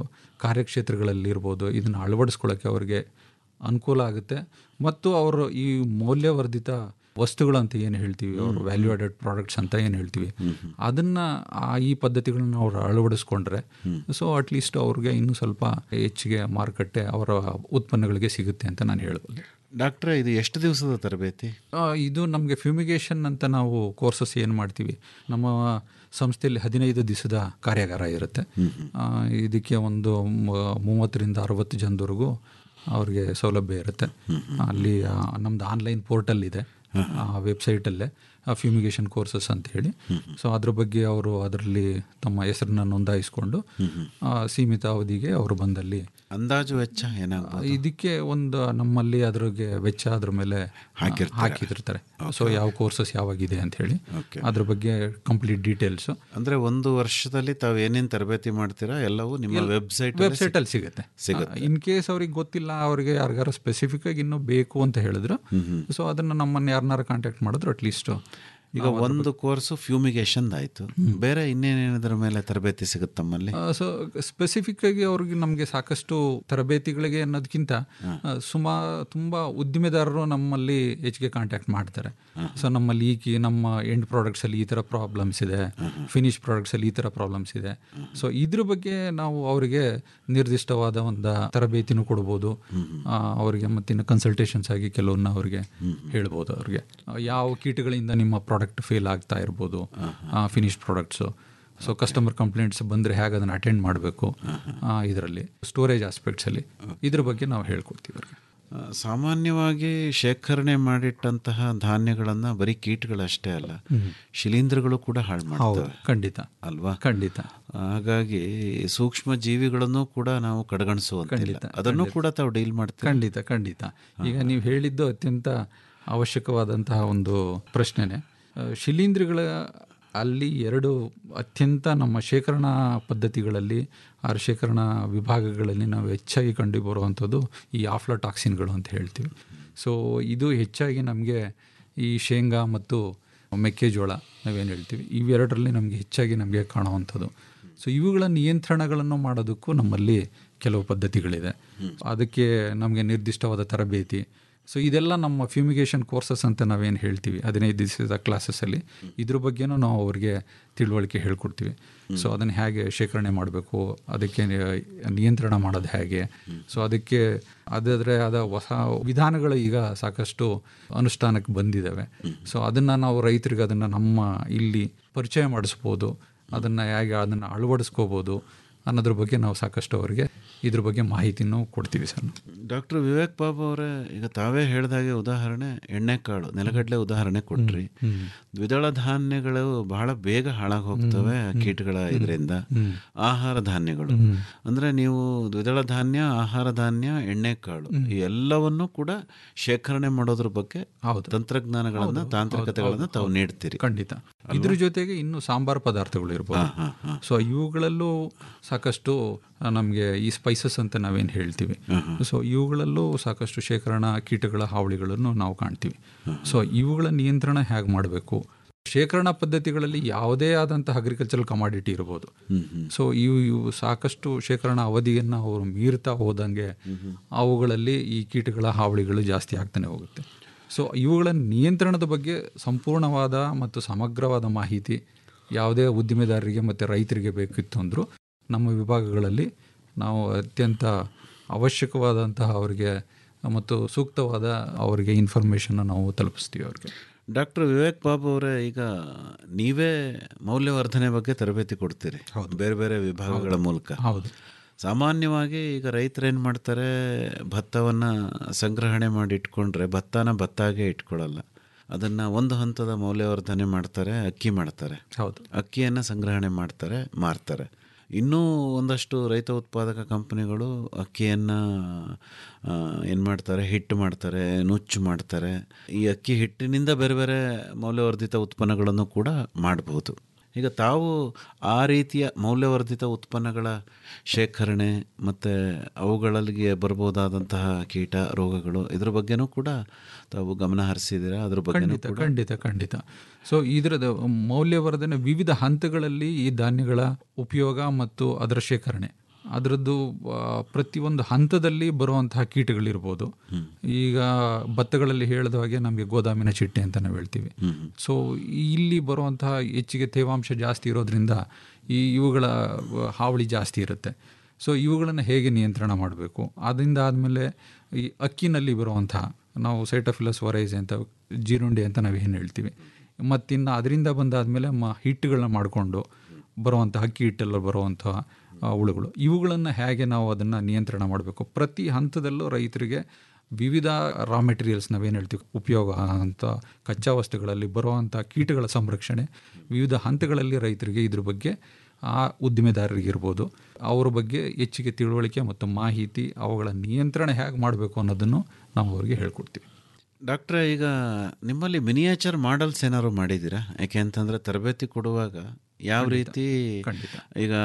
ಕಾರ್ಯಕ್ಷೇತ್ರಗಳಲ್ಲಿರ್ಬೋದು ಇದನ್ನು ಅಳವಡಿಸ್ಕೊಳ್ಳೋಕ್ಕೆ ಅವರಿಗೆ ಅನುಕೂಲ ಆಗುತ್ತೆ ಮತ್ತು ಅವರು ಈ ಮೌಲ್ಯವರ್ಧಿತ ವಸ್ತುಗಳು ಅಂತ ಏನು ಹೇಳ್ತೀವಿ ಅವರು ವ್ಯಾಲ್ಯೂ ಆಡೆಡ್ ಪ್ರಾಡಕ್ಟ್ಸ್ ಅಂತ ಏನು ಹೇಳ್ತೀವಿ ಅದನ್ನು ಆ ಈ ಪದ್ಧತಿಗಳನ್ನ ಅವ್ರು ಅಳವಡಿಸ್ಕೊಂಡ್ರೆ ಸೊ ಅಟ್ಲೀಸ್ಟ್ ಅವ್ರಿಗೆ ಇನ್ನೂ ಸ್ವಲ್ಪ ಹೆಚ್ಚಿಗೆ ಮಾರುಕಟ್ಟೆ ಅವರ ಉತ್ಪನ್ನಗಳಿಗೆ ಸಿಗುತ್ತೆ ಅಂತ ನಾನು ಹೇಳ್ಬೋದು ಡಾಕ್ಟ್ರೆ ಇದು ಎಷ್ಟು ದಿವಸದ ತರಬೇತಿ ಆ, ಇದು ನಮಗೆ ಫ್ಯೂಮಿಗೇಷನ್ ಅಂತ ನಾವು ಕೋರ್ಸಸ್ ಏನು ಮಾಡ್ತೀವಿ ನಮ್ಮ ಸಂಸ್ಥೆಯಲ್ಲಿ ಹದಿನೈದು ದಿವಸದ ಕಾರ್ಯಾಗಾರ ಇರುತ್ತೆ ಆ, ಇದಕ್ಕೆ ಒಂದು ಮ- ಮೂವತ್ತರಿಂದ ಅರವತ್ತು ಜನದವರೆಗೂ ಅವ್ರಿಗೆ ಸೌಲಭ್ಯ ಇರುತ್ತೆ ಅಲ್ಲಿ ಆ, ನಮ್ದು ಆನ್ಲೈನ್ ಪೋರ್ಟಲ್ ಇದೆ ಆ ವೆಬ್ಸೈಟಲ್ಲೇ ಫ್ಯೂಮಿಗೇಷನ್ ಕೋರ್ಸಸ್ ಅಂತ ಹೇಳಿ ಸೊ ಅದ್ರ ಬಗ್ಗೆ ಅವರು ಅದರಲ್ಲಿ ತಮ್ಮ ಹೆಸರನ್ನ ನೋಂದಾಯಿಸ್ಕೊಂಡು ಆ, ಸೀಮಿತ ಅವಧಿಗೆ ಅವರು ಬಂದಲ್ಲಿ ಅಂದಾಜು ವೆಚ್ಚ ಏನಾಗ್ಬೋದು ಇದಕ್ಕೆ ಒಂದು ನಮ್ಮಲ್ಲಿ ಅದ್ರಿಗೆ ವೆಚ್ಚ ಅದ್ರ ಮೇಲೆ ಹಾಕಿರ್ತಾರೆ. ಹಾಕಿರ್ತಾರೆ ಸೊ ಯಾವ ಕೋರ್ಸಸ್ ಯಾವಾಗಿದೆ ಅಂತ ಹೇಳಿ ಅದ್ರ ಬಗ್ಗೆ ಕಂಪ್ಲೀಟ್ ಡೀಟೇಲ್ಸ್ ಅಂದ್ರೆ ಒಂದು ವರ್ಷದಲ್ಲಿ ತಾವು ಏನೇನು ತರಬೇತಿ ಮಾಡ್ತೀರಾ ಎಲ್ಲವೂ ನಿಮ್ಮ ವೆಬ್ಸೈಟ್ ವೆಬ್ಸೈಟ್ ಅಲ್ಲಿ ಸಿಗುತ್ತೆ ಸಿಗುತ್ತೆ ಇನ್ ಕೇಸ್ ಅವ್ರಿಗೆ ಗೊತ್ತಿಲ್ಲ ಅವ್ರಿಗೆ ಯಾರಿಗಾರ ಸ್ಪೆಸಿಫಿಕ್ ಆಗಿ ಇನ್ನೂ ಬೇಕು ಅಂತ ಹೇಳಿದ್ರು ಸೊ ಅದನ್ನ ನಮ್ಮನ್ನ ಯಾರನ್ನಾರು ಕಾಂಟ್ಯಾಕ್ಟ್ ಮಾಡಿದ್ರು ಅಟ್ಲೀಸ್ಟ್ ಈಗ ಒಂದು ಕೋರ್ಸು ಫ್ಯೂಮಿಗೇಷನ್ ಆಯ್ತು ಬೇರೆ ಇನ್ನೇನೇನದ್ರ ಮೇಲೆ ತರಬೇತಿ ಸಿಗುತ್ತೆ ತಮ್ಮಲ್ಲಿ ಸೊ ಸ್ಪೆಸಿಫಿಕ್ ಆಗಿ ಅವ್ರಿಗೆ ನಮಗೆ ಸಾಕಷ್ಟು ತರಬೇತಿಗಳಿಗೆ ಅನ್ನೋದಕ್ಕಿಂತ ಆ, ಸುಮಾ ತುಂಬ ಉದ್ದಿಮೆದಾರರು ನಮ್ಮಲ್ಲಿ ಹೆಚ್ಚಿಗೆ ಕಾಂಟ್ಯಾಕ್ಟ್ ಮಾಡ್ತಾರೆ ಸೊ ನಮ್ಮಲ್ಲಿ ಈ ಕಿ- ನಮ್ಮ ಎಂಡ್ ಪ್ರಾಡಕ್ಟ್ಸಲ್ಲಿ ಈ ಥರ ಪ್ರಾಬ್ಲಮ್ಸ್ ಇದೆ ಫಿನಿಶ್ ಪ್ರಾಡಕ್ಟ್ಸಲ್ಲಿ ಈ ಥರ ಪ್ರಾಬ್ಲಮ್ಸ್ ಇದೆ ಸೊ ಇದ್ರ ಬಗ್ಗೆ ನಾವು ಅವರಿಗೆ ನಿರ್ದಿಷ್ಟವಾದ ಒಂದು ತರಬೇತಿನೂ ಕೊಡ್ಬೋದು ಆ, ಅವರಿಗೆ ಮತ್ತಿನ್ನು ಕನ್ಸಲ್ಟೇಷನ್ಸ್ ಆಗಿ ಕೆಲವನ್ನ ಅವರಿಗೆ ಹೇಳ್ಬೋದು ಅವ್ರಿಗೆ ಆ, ಯಾವ ಕೀಟಗಳಿಂದ ನಿಮ್ಮ ಪ್ರಾಡಕ್ಟ್ ಫೇಲ್ ಆಗ್ತಾ ಇರ್ಬೋದು finish products so customer complaints ಬಂದರೆ ಹೇಗೆ ಅದನ್ನು ಅಟೆಂಡ್ ಮಾಡಬೇಕು ಇದರಲ್ಲಿ ಸ್ಟೋರೇಜ್ ಆಸ್ಪೆಕ್ಟ್ಸಲ್ಲಿ ಇದ್ರ ಬಗ್ಗೆ ನಾವು ಹೇಳ್ಕೊಡ್ತೀವಿ ಅವ್ರಿಗೆ ಆ, ಸಾಮಾನ್ಯವಾಗಿ ಶೇಖರಣೆ ಮಾಡಿಟ್ಟಂತಹ ಧಾನ್ಯಗಳನ್ನ ಬರೀ ಕೀಟಗಳಷ್ಟೇ ಅಲ್ಲ ಶಿಲೀಂಧ್ರಗಳು ಕೂಡ ಹಾಳು ಮಾಡ್ತವೆ ಖಂಡಿತ ಅಲ್ವಾ ಖಂಡಿತ ಹಾಗಾಗಿ ಸೂಕ್ಷ್ಮ ಜೀವಿಗಳನ್ನು ಕೂಡ ನಾವು ಕಡೆಗಣಿಸುವಂತಿಲ್ಲ ಅದನ್ನು ಕೂಡ ತಾವು ಡೀಲ್ ಮಾಡ್ತೀವಿ ಖಂಡಿತ ಖಂಡಿತ ಈಗ ನೀವು ಹೇಳಿದ್ದು ಅತ್ಯಂತ ಅವಶ್ಯಕವಾದಂತಹ ಒಂದು ಪ್ರಶ್ನೆನೆ ಆ, ಶಿಲೀಂಧ್ರಗಳ ಅಲ್ಲಿ ಎರಡು ಅತ್ಯಂತ ನಮ್ಮ ಶೇಖರಣಾ ಪದ್ಧತಿಗಳಲ್ಲಿ ಆರ್ ಶೇಖರಣಾ ವಿಭಾಗಗಳಲ್ಲಿ ನಾವು ಹೆಚ್ಚಾಗಿ ಕಂಡು ಬರುವಂಥದ್ದು ಈ ಆಫ್ಲಟಾಕ್ಸಿನ್ಗಳು ಅಂತ ಹೇಳ್ತೀವಿ ಸೊ ಇದು ಹೆಚ್ಚಾಗಿ ನಮಗೆ ಈ ಶೇಂಗಾ ಮತ್ತು ಮೆಕ್ಕೆಜೋಳ ನಾವೇನು ಹೇಳ್ತೀವಿ ಇವೆರಡರಲ್ಲಿ ನಮಗೆ ಹೆಚ್ಚಾಗಿ ನಮಗೆ ಕಾಣುವಂಥದ್ದು ಸೊ ಇವುಗಳ ನಿಯಂತ್ರಣಗಳನ್ನು ಮಾಡೋದಕ್ಕೂ ನಮ್ಮಲ್ಲಿ ಕೆಲವು ಪದ್ಧತಿಗಳಿದೆ ಅದಕ್ಕೆ ನಮಗೆ ನಿರ್ದಿಷ್ಟವಾದ ತರಬೇತಿ ಸೊ ಇದೆಲ್ಲ ನಮ್ಮ ಫ್ಯೂಮಿಗೇಷನ್ ಕೋರ್ಸಸ್ ಅಂತ ನಾವೇನು ಹೇಳ್ತೀವಿ ಹದಿನೈದು ದಿವಸದ ಕ್ಲಾಸಸ್ಸಲ್ಲಿ ಇದ್ರ ಬಗ್ಗೆನೂ ನಾವು ಅವ್ರಿಗೆ ತಿಳುವಳಿಕೆ ಹೇಳ್ಕೊಡ್ತೀವಿ ಸೊ ಅದನ್ನು ಹೇಗೆ ಶೇಖರಣೆ ಮಾಡಬೇಕು ಅದಕ್ಕೆ ನಿ- ನಿಯಂತ್ರಣ ಮಾಡೋದು ಹೇಗೆ ಸೊ ಅದಕ್ಕೆ ಅದಾದರೆ ಆದ ಹೊಸ ವಿಧಾನಗಳು ಈಗ ಸಾಕಷ್ಟು ಅನುಷ್ಠಾನಕ್ಕೆ ಬಂದಿದ್ದಾವೆ ಸೊ ಅದನ್ನು ನಾವು ರೈತರಿಗೆ ಅದನ್ನು ನಮ್ಮ ಇಲ್ಲಿ ಪರಿಚಯ ಮಾಡಿಸ್ಬೋದು ಅದನ್ನು ಹೇಗೆ ಅದನ್ನು ಅಳವಡಿಸ್ಕೋಬೋದು ಅನ್ನೋದ್ರ ಬಗ್ಗೆ ನಾವು ಸಾಕಷ್ಟು ಅವರಿಗೆ ಇದ್ರ ಬಗ್ಗೆ ಮಾಹಿತಿನೂ ಕೊಡ್ತೀವಿ ಸರ್ ಡಾಕ್ಟರ್ ವಿವೇಕ್ ಬಾಬು ಅವರೇ ಈಗ ತಾವೇ ಹೇಳಿದಾಗೆ ಉದಾಹರಣೆ ಎಣ್ಣೆಕಾಳು ನೆಲಗಡಲೆ ಉದಾಹರಣೆ ಕೊಟ್ರಿ ದ್ವಿದಳ ಧಾನ್ಯಗಳು ಬಹಳ ಬೇಗ ಹಾಳಾಗಿ ಹೋಗ್ತವೆ ಆ ಕೀಟಗಳ ಇದರಿಂದ ಆಹಾರ ಧಾನ್ಯಗಳು ಅಂದ್ರೆ ನೀವು ದ್ವಿದಳ ಧಾನ್ಯ ಆಹಾರ ಧಾನ್ಯ ಎಣ್ಣೆಕಾಳು ಈ ಎಲ್ಲವನ್ನೂ ಕೂಡ ಶೇಖರಣೆ ಮಾಡೋದ್ರ ಬಗ್ಗೆ ತಂತ್ರಜ್ಞಾನಗಳನ್ನ ತಾಂತ್ರಿಕತೆಗಳನ್ನ ತಾವು ನೀಡ್ತೀರಿ ಖಂಡಿತ ಇದ್ರ ಜೊತೆಗೆ ಇನ್ನು ಸಾಂಬಾರ್ ಪದಾರ್ಥಗಳು ಇರ್ಬೋದು ಸೊ ಇವುಗಳಲ್ಲೂ ಸಾಕಷ್ಟು ನಮಗೆ ಈ ಸ್ಪೈಸಸ್ ಅಂತ ನಾವೇನು ಹೇಳ್ತೀವಿ ಸೊ ಇವುಗಳಲ್ಲೂ ಸಾಕಷ್ಟು ಶೇಖರಣಾ ಕೀಟಗಳ ಹಾವಳಿಗಳನ್ನು ನಾವು ಕಾಣ್ತೀವಿ ಸೊ ಇವುಗಳ ನಿಯಂತ್ರಣ ಹೇಗೆ ಮಾಡಬೇಕು ಶೇಖರಣಾ ಪದ್ಧತಿಗಳಲ್ಲಿ ಯಾವುದೇ ಆದಂತಹ ಅಗ್ರಿಕಲ್ಚರಲ್ ಕಮಾಡಿಟಿ ಇರ್ಬೋದು ಸೊ ಇವು ಇವು ಸಾಕಷ್ಟು ಶೇಖರಣಾ ಅವಧಿಯನ್ನು ಅವರು ಮೀರ್ತಾ ಹೋದಂಗೆ ಅವುಗಳಲ್ಲಿ ಈ ಕೀಟಗಳ ಹಾವಳಿಗಳು ಜಾಸ್ತಿ ಆಗ್ತಾನೆ ಹೋಗುತ್ತೆ ಸೊ ಇವುಗಳ ನಿಯಂತ್ರಣದ ಬಗ್ಗೆ ಸಂಪೂರ್ಣವಾದ ಮತ್ತು ಸಮಗ್ರವಾದ ಮಾಹಿತಿ ಯಾವುದೇ ಉದ್ದಿಮೆದಾರರಿಗೆ ಮತ್ತು ರೈತರಿಗೆ ಬೇಕಿತ್ತು ಅಂದರೂ ನಮ್ಮ ವಿಭಾಗಗಳಲ್ಲಿ ನಾವು ಅತ್ಯಂತ ಅವಶ್ಯಕವಾದಂತಹ ಅವರಿಗೆ ಮತ್ತು ಸೂಕ್ತವಾದ ಅವರಿಗೆ ಇನ್ಫಾರ್ಮೇಷನ್ನ ನಾವು ತಲುಪಿಸ್ತೀವಿ ಅವ್ರಿಗೆ ಡಾಕ್ಟರ್ ವಿವೇಕ್ ಬಾಬು ಅವರೇ ಈಗ ನೀವೇ ಮೌಲ್ಯವರ್ಧನೆ ಬಗ್ಗೆ ತರಬೇತಿ ಕೊಡ್ತೀರಿ ಬೇರೆ ಬೇರೆ ವಿಭಾಗಗಳ ಮೂಲಕ ಹೌದು ಸಾಮಾನ್ಯವಾಗಿ ಈಗ ರೈತರು ಏನು ಮಾಡ್ತಾರೆ ಭತ್ತವನ್ನು ಸಂಗ್ರಹಣೆ ಮಾಡಿ ಇಟ್ಕೊಂಡ್ರೆ ಭತ್ತನ ಭತ್ತಾಗೆ ಇಟ್ಕೊಳ್ಳಲ್ಲ ಅದನ್ನು ಒಂದು ಹಂತದ ಮೌಲ್ಯವರ್ಧನೆ ಮಾಡ್ತಾರೆ ಅಕ್ಕಿ ಮಾಡ್ತಾರೆ ಹೌದು ಅಕ್ಕಿಯನ್ನು ಸಂಗ್ರಹಣೆ ಮಾಡ್ತಾರೆ ಮಾರ್ತಾರೆ ಇನ್ನೂ ಒಂದಷ್ಟು ರೈತ ಉತ್ಪಾದಕ ಕಂಪನಿಗಳು ಅಕ್ಕಿಯನ್ನು ಏನು ಮಾಡ್ತಾರೆ ಹಿಟ್ಟು ಮಾಡ್ತಾರೆ ನುಚ್ಚು ಮಾಡ್ತಾರೆ ಈ ಅಕ್ಕಿ ಹಿಟ್ಟಿನಿಂದ ಬೇರೆ ಬೇರೆ ಮೌಲ್ಯವರ್ಧಿತ ಉತ್ಪನ್ನಗಳನ್ನು ಕೂಡ ಮಾಡಬಹುದು ಈಗ ತಾವು ಆ ರೀತಿಯ ಮೌಲ್ಯವರ್ಧಿತ ಉತ್ಪನ್ನಗಳ ಶೇಖರಣೆ ಮತ್ತು ಅವುಗಳಿಗೆ ಬರ್ಬೋದಾದಂತಹ ಕೀಟ ರೋಗಗಳು ಇದ್ರ ಬಗ್ಗೆನೂ ಕೂಡ ತಾವು ಗಮನ ಹರಿಸಿದ್ದೀರಾ ಅದ್ರ ಬಗ್ಗೆ ಖಂಡಿತ ಖಂಡಿತ ಖಂಡಿತ ಸೊ ಇದರದ ಮೌಲ್ಯವರ್ಧನೆ ವಿವಿಧ ಹಂತಗಳಲ್ಲಿ ಈ ಧಾನ್ಯಗಳ ಉಪಯೋಗ ಮತ್ತು ಅದರ ಶೇಖರಣೆ ಅದರದ್ದು ಆ, ಪ್ರತಿಯೊಂದು ಹಂತದಲ್ಲಿ ಬರುವಂತಹ ಕೀಟಗಳಿರ್ಬೋದು ಈಗ ಭತ್ತಗಳಲ್ಲಿ ಹೇಳಿದ ಹಾಗೆ ನಮಗೆ ಗೋದಾಮಿನ ಚಿಟ್ಟೆ ಅಂತ ನಾವು ಹೇಳ್ತೀವಿ ಸೊ ಇಲ್ಲಿ ಬರುವಂತಹ ಹೆಚ್ಚಿಗೆ ತೇವಾಂಶ ಜಾಸ್ತಿ ಇರೋದ್ರಿಂದ ಈ ಇವುಗಳ ಹಾವಳಿ ಜಾಸ್ತಿ ಇರುತ್ತೆ ಸೊ ಇವುಗಳನ್ನು ಹೇಗೆ ನಿಯಂತ್ರಣ ಮಾಡಬೇಕು ಅದರಿಂದ ಆದಮೇಲೆ ಈ ಅಕ್ಕಿನಲ್ಲಿ ಬರುವಂತಹ ನಾವು ಸೈಟೋಫಿಲಸ್ ವರೈಸ್ ಅಂತ ಜೀರುಂಡೆ ಅಂತ ನಾವು ಏನು ಹೇಳ್ತೀವಿ ಮತ್ತಿನ್ನು ಅದರಿಂದ ಬಂದಾದಮೇಲೆ ಮ ಹಿಟ್ಟುಗಳನ್ನ ಮಾಡಿಕೊಂಡು ಬರುವಂಥ ಅಕ್ಕಿ ಹಿಟ್ಟೆಲ್ಲ ಬರುವಂಥ ಆ, ಹುಳುಗಳು ಇವುಗಳನ್ನು ಹೇಗೆ ನಾವು ಅದನ್ನು ನಿಯಂತ್ರಣ ಮಾಡಬೇಕು ಪ್ರತಿ ಹಂತದಲ್ಲೂ ರೈತರಿಗೆ ವಿವಿಧ ರಾ ಮೆಟೀರಿಯಲ್ಸ್ ನಾವೇನು ಹೇಳ್ತೀವಿ ಉಪಯೋಗ ಅಂತ ಕಚ್ಚಾ ವಸ್ತುಗಳಲ್ಲಿ ಬರುವಂಥ ಕೀಟಗಳ ಸಂರಕ್ಷಣೆ ವಿವಿಧ ಹಂತಗಳಲ್ಲಿ ರೈತರಿಗೆ ಇದ್ರ ಬಗ್ಗೆ ಆ ಉದ್ದಿಮೆದಾರರಿಗಿರ್ಬೋದು ಅವ್ರ ಬಗ್ಗೆ ಹೆಚ್ಚಿಗೆ ತಿಳುವಳಿಕೆ ಮತ್ತು ಮಾಹಿತಿ ಅವುಗಳ ನಿಯಂತ್ರಣ ಹೇಗೆ ಮಾಡಬೇಕು ಅನ್ನೋದನ್ನು ನಾವು ಅವರಿಗೆ ಹೇಳ್ಕೊಡ್ತೀವಿ ಡಾಕ್ಟ್ರೆ ಈಗ ನಿಮ್ಮಲ್ಲಿ ಮಿನಿಯೇಚರ್ ಮಾಡಲ್ಸ್ ಏನಾದ್ರು ಮಾಡಿದ್ದೀರಾ ಯಾಕೆ ಅಂತಂದರೆ ತರಬೇತಿ ಕೊಡುವಾಗ ಯಾವ ರೀತಿ ಈಗ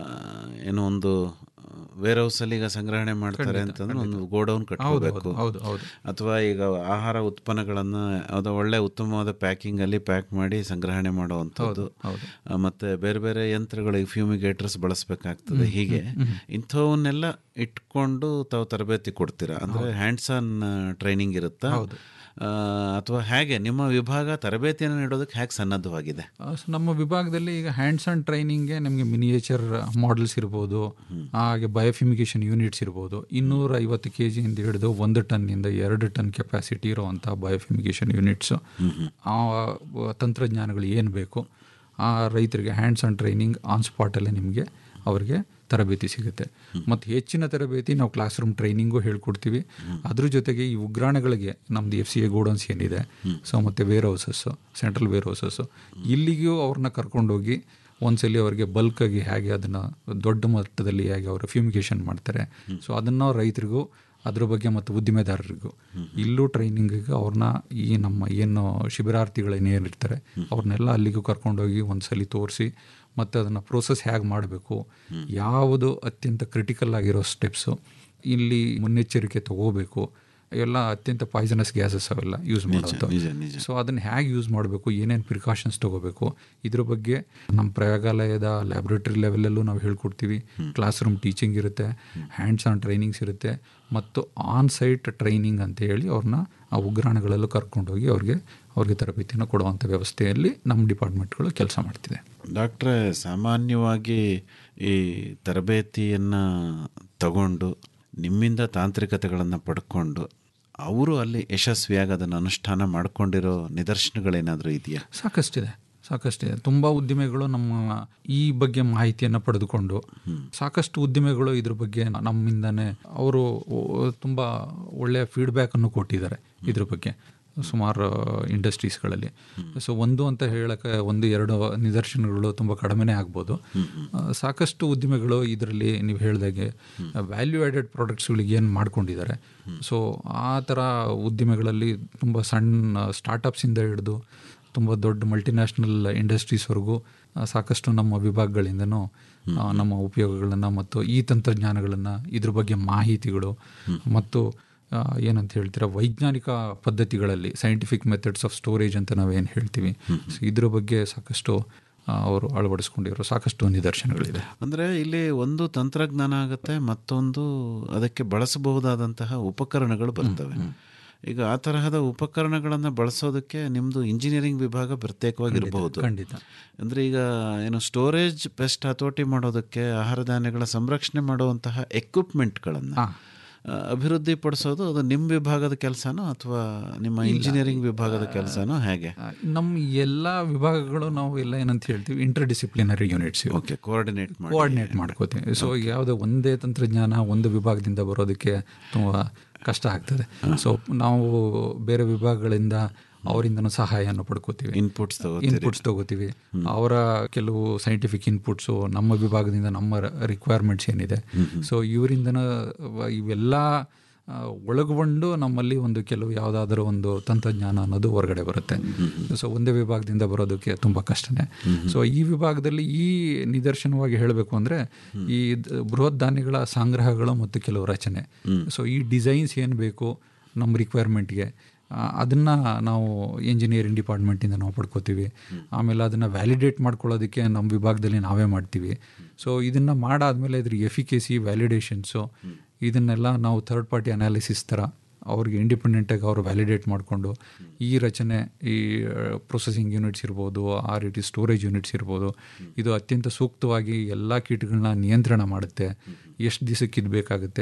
ಏನೋ ಒಂದು ವೇರ್ ಹೌಸಲ್ಲಿ ಈಗ ಸಂಗ್ರಹಣೆ ಮಾಡ್ತಾರೆ ಖಂಡಿತ, ಅಂತಂದ್ರೆ ಖಂಡಿತ. ಒಂದು ಗೋಡೌನ್ ಕಟ್ಕೋಬೇಕು ಹೌದು, ಹೌದು, ಹೌದು. ಅಥವಾ ಈಗ ಆಹಾರ ಉತ್ಪನ್ನಗಳನ್ನು ಅದು ಒಳ್ಳೆ ಉತ್ತಮವಾದ ಪ್ಯಾಕಿಂಗಲ್ಲಿ ಪ್ಯಾಕ್ ಮಾಡಿ ಸಂಗ್ರಹಣೆ ಮಾಡುವಂಥದ್ದು ಹೌದು, ಆ, ಮತ್ತೆ ಬೇರೆ ಬೇರೆ ಯಂತ್ರಗಳಿಗೆ ಫ್ಯೂಮಿಗೇಟರ್ಸ್ ಬಳಸಬೇಕಾಗ್ತದೆ ಹ್ಮ್, ಹೀಗೆ ಹ್ಮ್, ಹ್ಮ್. ಇಂಥವನ್ನೆಲ್ಲ ಇಟ್ಕೊಂಡು ತಾವು ತರಬೇತಿ ಕೊಡ್ತೀರಾ ಅಂದರೆ ಹ್ಯಾಂಡ್ಸ್ ಆನ್ ಟ್ರೈನಿಂಗ್ ಇರುತ್ತಾ ಹೌದು. ಆ, ಅಥವಾ ಹೇಗೆ ನಿಮ್ಮ ವಿಭಾಗ ತರಬೇತಿಯನ್ನು ನೀಡೋದಕ್ಕೆ ಹೇಗೆ ಸನ್ನದ್ಧವಾಗಿದೆ ಆ, ಸೊ ನಮ್ಮ ವಿಭಾಗದಲ್ಲಿ ಈಗ ಹ್ಯಾಂಡ್ಸ್ ಆನ್ ಟ್ರೈನಿಂಗ್ಗೆ ನಮಗೆ ಮಿನಿಯೇಚರ್ ಮಾಡೆಲ್ಸ್ ಇರ್ಬೋದು ಹಾಗೆ ಬಯೋಫಿಮಿಕೇಷನ್ ಯೂನಿಟ್ಸ್ ಇರ್ಬೋದು ಇನ್ನೂರ ಐವತ್ತು ಕೆ ಜಿಯಿಂದ ಹಿಡಿದು ಒಂದು ಟನ್ನಿಂದ ಎರಡು ಟನ್ ಕೆಪಾಸಿಟಿ ಇರುವಂಥ ಬಯೋಫಿಮಿಕೇಷನ್ ಯೂನಿಟ್ಸು ಆ ತಂತ್ರಜ್ಞಾನಗಳು ಏನು ಬೇಕು ಆ ರೈತರಿಗೆ ಹ್ಯಾಂಡ್ಸ್ ಆನ್ ಟ್ರೈನಿಂಗ್ ಆನ್ ಸ್ಪಾಟಲ್ಲೇ ನಿಮಗೆ ಅವರಿಗೆ ತರಬೇತಿ ಸಿಗುತ್ತೆ ಮತ್ತು ಹೆಚ್ಚಿನ ತರಬೇತಿ ನಾವು ಕ್ಲಾಸ್ ರೂಮ್ ಟ್ರೈನಿಂಗು ಹೇಳ್ಕೊಡ್ತೀವಿ ಅದ್ರ ಜೊತೆಗೆ ಈ ಉಗ್ರಾಣಗಳಿಗೆ ನಮ್ಮದು ಎಫ್ ಸಿ ಎ ಗೋಡೌನ್ಸ್ ಏನಿದೆ ಸೊ ಮತ್ತು warehouses central warehouses ಇಲ್ಲಿಗೂ ಅವ್ರನ್ನ ಕರ್ಕೊಂಡೋಗಿ ಒಂದ್ಸಲಿ ಅವರಿಗೆ ಬಲ್ಕಾಗಿ ಹೇಗೆ ಅದನ್ನು ದೊಡ್ಡ ಮಟ್ಟದಲ್ಲಿ ಹೇಗೆ ಅವರು ಫ್ಯೂಮಿಗೇಷನ್ ಮಾಡ್ತಾರೆ ಸೊ ಅದನ್ನು ರೈತರಿಗೂ ಅದ್ರ ಬಗ್ಗೆ ಮತ್ತು ಉದ್ದಿಮೆದಾರರಿಗೂ ಇಲ್ಲೂ ಟ್ರೈನಿಂಗಿಗೆ ಅವ್ರನ್ನ ಈ ನಮ್ಮ ಏನು ಶಿಬಿರಾರ್ಥಿಗಳೇನೇನಿರ್ತಾರೆ ಅವ್ರನ್ನೆಲ್ಲ ಅಲ್ಲಿಗೂ ಕರ್ಕೊಂಡೋಗಿ ಒಂದ್ಸಲಿ ತೋರಿಸಿ ಮತ್ತು ಅದನ್ನು ಪ್ರೋಸೆಸ್ ಹೇಗೆ ಮಾಡಬೇಕು ಯಾವುದು ಅತ್ಯಂತ ಕ್ರಿಟಿಕಲ್ ಆಗಿರೋ ಸ್ಟೆಪ್ಸು ಇಲ್ಲಿ ಮುನ್ನೆಚ್ಚರಿಕೆ ತಗೋಬೇಕು ಎಲ್ಲ ಅತ್ಯಂತ ಪಾಯ್ಸನಸ್ ಗ್ಯಾಸಸ್ ಅವೆಲ್ಲ ಯೂಸ್ ಮಾಡೋದು ನಿಜ, ನಿಜ. ಸೊ ಅದನ್ನು ಹೇಗೆ ಯೂಸ್ ಮಾಡಬೇಕು ಏನೇನು ಪ್ರಿಕಾಷನ್ಸ್ ತಗೋಬೇಕು ಇದ್ರ ಬಗ್ಗೆ ನಮ್ಮ ಪ್ರಯೋಗಾಲಯದ ಲ್ಯಾಬ್ರೇಟರಿ ಲೆವೆಲಲ್ಲೂ ನಾವು ಹೇಳ್ಕೊಡ್ತೀವಿ ಕ್ಲಾಸ್ ರೂಮ್ ಟೀಚಿಂಗ್ ಇರುತ್ತೆ ಹ್ಯಾಂಡ್ಸ್ ಆನ್ ಟ್ರೈನಿಂಗ್ಸ್ ಇರುತ್ತೆ ಮತ್ತು ಆನ್ ಸೈಟ್ ಟ್ರೈನಿಂಗ್ ಅಂತ ಹೇಳಿ ಅವ್ರನ್ನ ಆ ಉಗ್ರಾಣಗಳಲ್ಲೂ ಕರ್ಕೊಂಡೋಗಿ ಅವ್ರಿಗೆ ಅವ್ರಿಗೆ ತರಬೇತಿಯನ್ನು ಕೊಡುವಂಥ ವ್ಯವಸ್ಥೆಯಲ್ಲಿ ನಮ್ಮ ಡಿಪಾರ್ಟ್ಮೆಂಟ್ಗಳು ಕೆಲಸ ಮಾಡ್ತಿದೆ ಡಾಕ್ಟ್ರೆ ಸಾಮಾನ್ಯವಾಗಿ ಈ ತರಬೇತಿಯನ್ನು ತಗೊಂಡು ನಿಮ್ಮಿಂದ ತಾಂತ್ರಿಕತೆಗಳನ್ನು ಪಡ್ಕೊಂಡು ಅವರು ಅಲ್ಲಿ ಯಶಸ್ವಿಯಾಗಿ ಅದನ್ನು ಅನುಷ್ಠಾನ ಮಾಡ್ಕೊಂಡಿರೋ ನಿದರ್ಶನಗಳೇನಾದರೂ ಇದೆಯಾ ಸಾಕಷ್ಟಿದೆ ಸಾಕಷ್ಟಿದೆ ತುಂಬ ಉದ್ದಿಮೆಗಳು ನಮ್ಮ ಈ ಬಗ್ಗೆ ಮಾಹಿತಿಯನ್ನು ಪಡೆದುಕೊಂಡು ಸಾಕಷ್ಟು ಉದ್ದಿಮೆಗಳು ಇದ್ರ ಬಗ್ಗೆ ನಮ್ಮಿಂದನೇ ಅವರು ತುಂಬ ಒಳ್ಳೆಯ ಫೀಡ್ಬ್ಯಾಕನ್ನು ಕೊಟ್ಟಿದ್ದಾರೆ ಇದ್ರ ಬಗ್ಗೆ ಸುಮಾರು ಇಂಡಸ್ಟ್ರೀಸ್ಗಳಲ್ಲಿ ಸೊ ಒಂದು ಅಂತ ಹೇಳಕ್ಕೆ ಒಂದು ಎರಡು ನಿದರ್ಶನಗಳು ತುಂಬ ಕಡಿಮೆನೇ ಆಗ್ಬೋದು ಆ, ಸಾಕಷ್ಟು ಉದ್ದಿಮೆಗಳು ಇದರಲ್ಲಿ ನೀವು ಹೇಳ್ದಾಗೆ ವ್ಯಾಲ್ಯೂ ಆ್ಯಡೆಡ್ ಪ್ರಾಡಕ್ಟ್ಸ್ಗಳಿಗೆ ಏನು ಮಾಡ್ಕೊಂಡಿದ್ದಾರೆ ಸೊ ಆ ಥರ ಉದ್ದಿಮೆಗಳಲ್ಲಿ ತುಂಬ ಸಣ್ಣ ಸ್ಟಾರ್ಟಪ್ಸಿಂದ ಹಿಡಿದು ತುಂಬ ದೊಡ್ಡ ಮಲ್ಟಿನ್ಯಾಷನಲ್ ಇಂಡಸ್ಟ್ರೀಸ್ವರೆಗೂ ಆ, ಸಾಕಷ್ಟು ನಮ್ಮ ವಿಭಾಗಗಳಿಂದನೂ ಆ, ನಮ್ಮ ಉಪಯೋಗಗಳನ್ನು ಮತ್ತು ಈ ತಂತ್ರಜ್ಞಾನಗಳನ್ನು ಇದ್ರ ಬಗ್ಗೆ ಮಾಹಿತಿಗಳು ಮತ್ತು ಆ, ಏನಂತ ಹೇಳ್ತೀರಾ ವೈಜ್ಞಾನಿಕ ಪದ್ಧತಿಗಳಲ್ಲಿ ಸೈಂಟಿಫಿಕ್ ಮೆಥಡ್ಸ್ ಆಫ್ ಸ್ಟೋರೇಜ್ ಅಂತ ನಾವೇನು ಹೇಳ್ತೀವಿ ಸೊ ಇದ್ರ ಬಗ್ಗೆ ಸಾಕಷ್ಟು ಆ, ಅವರು ಅಳವಡಿಸ್ಕೊಂಡಿರೋ ಸಾಕಷ್ಟು ನಿದರ್ಶನಗಳಿದೆ ಅಂದರೆ ಇಲ್ಲಿ ಒಂದು ತಂತ್ರಜ್ಞಾನ ಆಗುತ್ತೆ ಮತ್ತೊಂದು ಅದಕ್ಕೆ ಬಳಸಬಹುದಾದಂತಹ ಉಪಕರಣಗಳು ಬರ್ತವೆ ಈಗ ಆ ತರಹದ ಉಪಕರಣಗಳನ್ನು ಬಳಸೋದಕ್ಕೆ ನಿಮ್ಮದು ಇಂಜಿನಿಯರಿಂಗ್ ವಿಭಾಗ ಪ್ರತ್ಯೇಕವಾಗಿರಬಹುದು ಖಂಡಿತ. ಅಂದರೆ ಈಗ ಏನು ಸ್ಟೋರೇಜ್ ಪೆಸ್ಟ್ ಹತೋಟಿ ಮಾಡೋದಕ್ಕೆ ಆಹಾರ ಧಾನ್ಯಗಳ ಸಂರಕ್ಷಣೆ ಮಾಡುವಂತಹ ಎಕ್ವಿಪ್ಮೆಂಟ್ಗಳನ್ನು ಅಭಿವೃದ್ಧಿ ಪಡಿಸೋದು ಅದು ನಿಮ್ಮ ವಿಭಾಗದ ಕೆಲಸನೋ ಅಥವಾ ನಿಮ್ಮ ಇಂಜಿನಿಯರಿಂಗ್ ವಿಭಾಗದ ಕೆಲಸನೋ ಹೇಗೆ ನಮ್ಮ ಎಲ್ಲ ವಿಭಾಗಗಳು ನಾವು ಎಲ್ಲ ಏನಂತ ಹೇಳ್ತೀವಿ interdisciplinary units okay coordinate ಮಾಡಿ ಕೋಆರ್ಡಿನೇಟ್ ಮಾಡ್ಕೋತೀವಿ ಸೊ ಯಾವುದೇ ಒಂದೇ ತಂತ್ರಜ್ಞಾನ ಒಂದು ವಿಭಾಗದಿಂದ ಬರೋದಕ್ಕೆ ತುಂಬ ಕಷ್ಟ ಆಗ್ತದೆ ಸೊ ನಾವು ಬೇರೆ ವಿಭಾಗಗಳಿಂದ ಅವರಿಂದನೂ ಸಹಾಯವನ್ನು ಪಡ್ಕೋತೀವಿ ಇನ್ಪುಟ್ಸ್ ಇನ್ಪುಟ್ಸ್ ತಗೋತೀವಿ ಅವರ ಕೆಲವು ಸೈಂಟಿಫಿಕ್ ಇನ್ಪುಟ್ಸು ನಮ್ಮ ವಿಭಾಗದಿಂದ ನಮ್ಮ ರಿಕ್ವೈರ್ಮೆಂಟ್ಸ್ ಏನಿದೆ ಸೊ ಇವರಿಂದನ ಇವೆಲ್ಲ ಆ, ಒಳಗೊಂಡು ನಮ್ಮಲ್ಲಿ ಒಂದು ಕೆಲವು ಯಾವುದಾದ್ರೂ ಒಂದು ತಂತ್ರಜ್ಞಾನ ಅನ್ನೋದು ಹೊರಗಡೆ ಬರುತ್ತೆ ಸೊ ಒಂದೇ ವಿಭಾಗದಿಂದ ಬರೋದಕ್ಕೆ ತುಂಬ ಕಷ್ಟನೇ ಸೊ ಈ ವಿಭಾಗದಲ್ಲಿ ಈ ನಿದರ್ಶನವಾಗಿ ಹೇಳಬೇಕು ಅಂದರೆ ಈ ದ- ಬೃಹತ್ ಧಾನ್ಯಗಳ ಸಂಗ್ರಹಗಳು ಮತ್ತು ಕೆಲವು ರಚನೆ ಸೊ ಈ ಡಿಸೈನ್ಸ್ ಏನು ಬೇಕು ನಮ್ಮ ರಿಕ್ವೈರ್ಮೆಂಟ್ಗೆ ಅದನ್ನು ನಾವು ಇಂಜಿನಿಯರಿಂಗ್ ಡಿಪಾರ್ಟ್ಮೆಂಟಿಂದ ನಾವು ಪಡ್ಕೋತೀವಿ ಆಮೇಲೆ ಅದನ್ನು ವ್ಯಾಲಿಡೇಟ್ ಮಾಡ್ಕೊಳ್ಳೋದಕ್ಕೆ ನಮ್ಮ ವಿಭಾಗದಲ್ಲಿ ನಾವೇ ಮಾಡ್ತೀವಿ ಸೊ ಇದನ್ನು ಮಾಡಾದ್ಮೇಲೆ ಇದ್ರ ಎಫಿಕೇಸಿ ವ್ಯಾಲಿಡೇಷನ್ಸು ಇದನ್ನೆಲ್ಲ ನಾವು ಥರ್ಡ್ ಪಾರ್ಟಿ ಅನಾಲಿಸಿಸ್ ಥರ ಅವ್ರಿಗೆ ಇಂಡಿಪೆಂಡೆಂಟಾಗಿ ಅವರು ವ್ಯಾಲಿಡೇಟ್ ಮಾಡಿಕೊಂಡು ಈ ರಚನೆ ಈ ಪ್ರೊಸೆಸಿಂಗ್ ಯೂನಿಟ್ಸ್ ಇರ್ಬೋದು ಆ ರೀತಿ ಸ್ಟೋರೇಜ್ ಯೂನಿಟ್ಸ್ ಇರ್ಬೋದು ಇದು ಅತ್ಯಂತ ಸೂಕ್ತವಾಗಿ ಎಲ್ಲ ಕೀಟಗಳನ್ನ ನಿಯಂತ್ರಣ ಮಾಡುತ್ತೆ ಎಷ್ಟು ದಿವಸಕ್ಕೆ ಇದು ಬೇಕಾಗುತ್ತೆ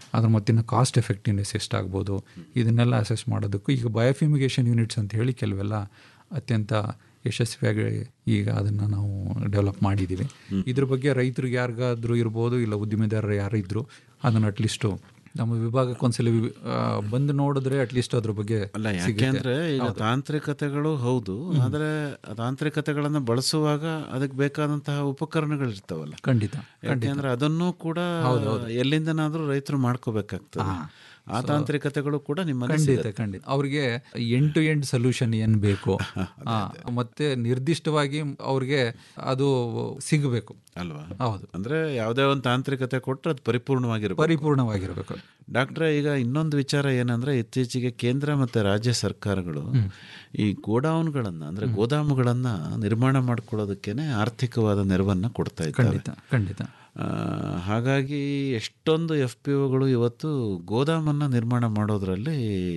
ಅದ್ರ ಮತ್ತಿನ ಕಾಸ್ಟ್ ಎಫೆಕ್ಟಿವ್ನೆಸ್ ಎಷ್ಟಾಗ್ಬೋದು ಇದನ್ನೆಲ್ಲ ಅಸೆಸ್ ಮಾಡೋದಕ್ಕೂ ಈಗ ಬಯೋಫ್ಯೂಮಿಗೇಷನ್ ಯೂನಿಟ್ಸ್ ಅಂತ ಹೇಳಿ ಕೆಲವೆಲ್ಲ ಅತ್ಯಂತ ಯಶಸ್ವಿಯಾಗಿ ಈಗ ಅದನ್ನು ನಾವು ಡೆವಲಪ್ ಮಾಡಿದ್ದೀವಿ ಇದ್ರ ಬಗ್ಗೆ ರೈತರಿಗೆ ಯಾರಿಗಾದ್ರೂ ಇರ್ಬೋದು ಇಲ್ಲ ಉದ್ದಿಮೆದಾರರು ಯಾರಿದ್ರು ಅದನ್ನು ಅಟ್ಲೀಸ್ಟು ನಮ್ಮ ವಿಭಾಗಕ್ಕೆ ಒಂದ್ಸಲ ವಿ- ಆ, ಬಂದು ನೋಡಿದ್ರೆ ಅಟ್ಲೀಸ್ಟ್ ಅದ್ರ ಬಗ್ಗೆ ಅಲ್ಲ ಸಿಗುತ್ತೆ. ಯಾಕೆಂದ್ರೆ ಈಗ ಹೌದು. ತಾಂತ್ರಿಕತೆಗಳು ಹೌದು ಆದರೆ ಆ ತಾಂತ್ರಿಕತೆಗಳನ್ನು ಬಳಸುವಾಗ ಅದಕ್ಕೆ ಬೇಕಾದಂತಹ ಉಪಕರಣಗಳು ಇರ್ತಾವಲ್ಲ ಖಂಡಿತ ಯಾಕೆಂದ್ರೆ ಅದನ್ನು ಕೂಡ ಎಲ್ಲಿಂದನಾದ್ರೂ ರೈತರು ಮಾಡ್ಕೋಬೇಕಾಗ್ತದೆ ಆ ತಾಂತ್ರಿಕತೆಗಳು ಕೂಡ ನಿಮ್ಮಲ್ಲಿ ಖಂಡಿತ ಸಿಗುತ್ತೆ. ಖಂಡಿತ ಅವ್ರಿಗೆ ಎಂಡ್ ಟು ಎಂಡ್ ಸೊಲ್ಯೂಷನ್ ಏನ್ ಬೇಕು ಆ, ಮತ್ತೆ ನಿರ್ದಿಷ್ಟವಾಗಿ ಅವ್ರಿಗೆ ಅದು ಸಿಗಬೇಕು ಅಲ್ವಾ ಹೌದು ಅಂದ್ರೆ ಯಾವುದೇ ಒಂದು ತಾಂತ್ರಿಕತೆ ಕೊಟ್ಟರೆ ಅದು ಪರಿಪೂರ್ಣವಾಗಿರ್ಬೇಕು ಪರಿಪೂರ್ಣವಾಗಿರಬೇಕು ಡಾಕ್ಟ್ರೆ ಈಗ ಇನ್ನೊಂದು ವಿಚಾರ ಏನಂದ್ರೆ ಇತ್ತೀಚೆಗೆ ಕೇಂದ್ರ ಮತ್ತೆ ರಾಜ್ಯ ಸರ್ಕಾರಗಳು ಈ ಗೋಡೌನ್ಗಳನ್ನ ಅಂದ್ರೆ ಗೋದಾಮುಗಳನ್ನ ನಿರ್ಮಾಣ ಮಾಡ್ಕೊಳ್ಳೋದಕ್ಕೇನೆ ಆರ್ಥಿಕವಾದ ನೆರವನ್ನ ಕೊಡ್ತಾ ಇದ್ದಾರೆ ಖಂಡಿತ ಖಂಡಿತ ಆ, ಹಾಗಾಗಿ ಎಷ್ಟೊಂದು ಎಫ್ ಪಿ ಒಗಳು ಇವತ್ತು ಗೋದಾಮನ್ನು ನಿರ್ಮಾಣ ಮಾಡೋದ್ರಲ್ಲಿ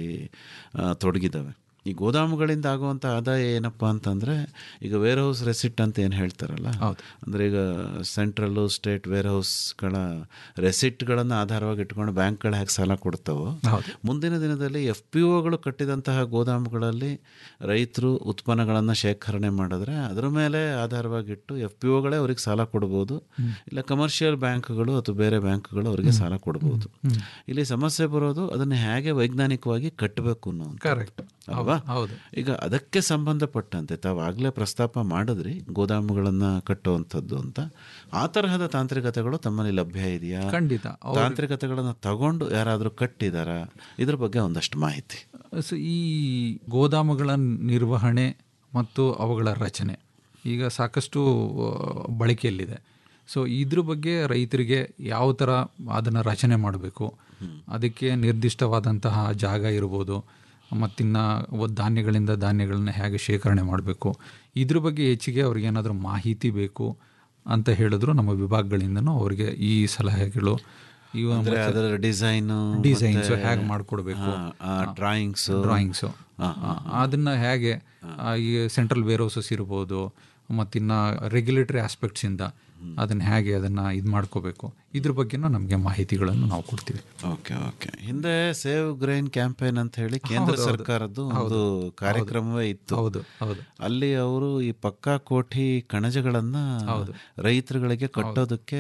ಆ, ತೊಡಗಿದ್ದಾವೆ ಈ ಗೋದಾಮುಗಳಿಂದ ಆಗುವಂಥ ಆದಾಯ ಏನಪ್ಪ ಅಂತಂದರೆ ಈಗ ವೇರ್ ಹೌಸ್ ರೆಸಿಟ್ ಅಂತ ಏನು ಹೇಳ್ತಾರಲ್ಲ ಅಂದರೆ ಈಗ ಸೆಂಟ್ರಲ್ಲು ಸ್ಟೇಟ್ ವೇರ್ ಹೌಸ್ಗಳ ರೆಸಿಟ್ಗಳನ್ನು ಆಧಾರವಾಗಿ ಇಟ್ಕೊಂಡು ಬ್ಯಾಂಕ್ಗಳು ಹೇಗೆ ಸಾಲ ಕೊಡ್ತಾವೋ ಮುಂದಿನ ದಿನದಲ್ಲಿ ಎಫ್ ಪಿ ಒಗಳು ಕಟ್ಟಿದಂತಹ ಗೋದಾಮುಗಳಲ್ಲಿ ರೈತರು ಉತ್ಪನ್ನಗಳನ್ನು ಶೇಖರಣೆ ಮಾಡಿದ್ರೆ ಅದರ ಮೇಲೆ ಆಧಾರವಾಗಿಟ್ಟು ಎಫ್ ಪಿ ಒಗಳೇ ಅವ್ರಿಗೆ ಸಾಲ ಕೊಡ್ಬೋದು ಇಲ್ಲ ಕಮರ್ಷಿಯಲ್ ಬ್ಯಾಂಕ್ಗಳು ಅಥವಾ ಬೇರೆ ಬ್ಯಾಂಕ್ಗಳು ಅವರಿಗೆ ಸಾಲ ಕೊಡ್ಬೋದು ಇಲ್ಲಿ ಸಮಸ್ಯೆ ಬರೋದು ಅದನ್ನು ಹೇಗೆ ವೈಜ್ಞಾನಿಕವಾಗಿ ಕಟ್ಟಬೇಕು ಅನ್ನೋ ಕರೆಕ್ಟ್ ಅಲ್ವಾ ಹೌದು ಈಗ ಅದಕ್ಕೆ ಸಂಬಂಧಪಟ್ಟಂತೆ ತಾವು ಆಗಲೇ ಪ್ರಸ್ತಾಪ ಮಾಡಿದ್ರಿ ಗೋದಾಮುಗಳನ್ನು ಕಟ್ಟುವಂಥದ್ದು ಅಂತ ಆ ತರಹದ ತಾಂತ್ರಿಕತೆಗಳು ತಮ್ಮಲ್ಲಿ ಲಭ್ಯ ಇದೆಯಾ ಖಂಡಿತ. ಅವ್ರು- ತಾಂತ್ರಿಕತೆಗಳನ್ನು ತಗೊಂಡು ಯಾರಾದರೂ ಕಟ್ಟಿದಾರಾ ಇದ್ರ ಬಗ್ಗೆ ಒಂದಷ್ಟು ಮಾಹಿತಿ ಸೊ ಈ ಗೋದಾಮುಗಳ ನಿರ್ವಹಣೆ ಮತ್ತು ಅವುಗಳ ರಚನೆ ಈಗ ಸಾಕಷ್ಟು ಆ, ಬಳಕೆಯಲ್ಲಿದೆ ಸೊ ಇದ್ರ ಬಗ್ಗೆ ರೈತರಿಗೆ ಯಾವ ಥರ ಅದನ್ನು ರಚನೆ ಮಾಡಬೇಕು ಅದಕ್ಕೆ ನಿರ್ದಿಷ್ಟವಾದಂತಹ ಜಾಗ ಇರ್ಬೋದು ಮತ್ತಿನ್ನು ಧಾನ್ಯಗಳಿಂದ ಧಾನ್ಯಗಳನ್ನ ಹೇಗೆ ಶೇಖರಣೆ ಮಾಡಬೇಕು ಇದ್ರ ಬಗ್ಗೆ ಹೆಚ್ಚಿಗೆ ಅವ್ರಿಗೆ ಏನಾದರೂ ಮಾಹಿತಿ ಬೇಕು ಅಂತ ಹೇಳಿದ್ರು ನಮ್ಮ ವಿಭಾಗಗಳಿಂದನೂ ಅವರಿಗೆ ಈ ಸಲಹೆಗಳು ಇವ ಅಂದ್ರೆ ಮತ್ತೆ- ಅದರ ಡಿಸೈನು ಡಿಸೈನ್ಸ್ ಮತ್ತೆ- ಹೇಗೆ ಮಾಡ್ಕೊಡ್ಬೇಕು ಹಾ, ಆ, ಡ್ರಾಯಿಂಗ್ಸು. ಡ್ರಾಯಿಂಗ್ಸು ಅದನ್ನ ಹೇಗೆ ಆ, ಈ ಸೆಂಟ್ರಲ್ ವೇರ್ ಹೌಸಸ್ ಇರ್ಬೋದು ಮತ್ತಿನ್ನ ರೆಗ್ಯುಲೇಟರಿ ಆಸ್ಪೆಕ್ಟ್ಸಿಂದ ಅದನ್ನ ಹೇಗೆ ಅದನ್ನ ಇದು ಮಾಡ್ಕೋಬೇಕು ಇದ್ರ ಬಗ್ಗೆನೂ ನಮಗೆ ಮಾಹಿತಿಗಳನ್ನು ನಾವು ಕೊಡ್ತೀವಿ ಓಕೆ ಓಕೆ ಹಿಂದೆ ಸೇವ್ ಗ್ರೈನ್ ಕ್ಯಾಂಪೇನ್ ಅಂತ ಹೇಳಿ ಕೇಂದ್ರ ಹೌದು, ಹೌದು. ಸರ್ಕಾರದ್ದು ಹೌದು, ಒಂದು ಹೌದು. ಕಾರ್ಯಕ್ರಮವೇ ಇತ್ತು ಹೌದು, ಹೌದು. ಅಲ್ಲಿ ಅವರು ಈ ಪಕ್ಕಾ ಕೋಠಿ ಕಣಜಗಳನ್ನ ಹೌದು. ರೈತರುಗಳಿಗೆ ಕಟ್ಟೋದಕ್ಕೆ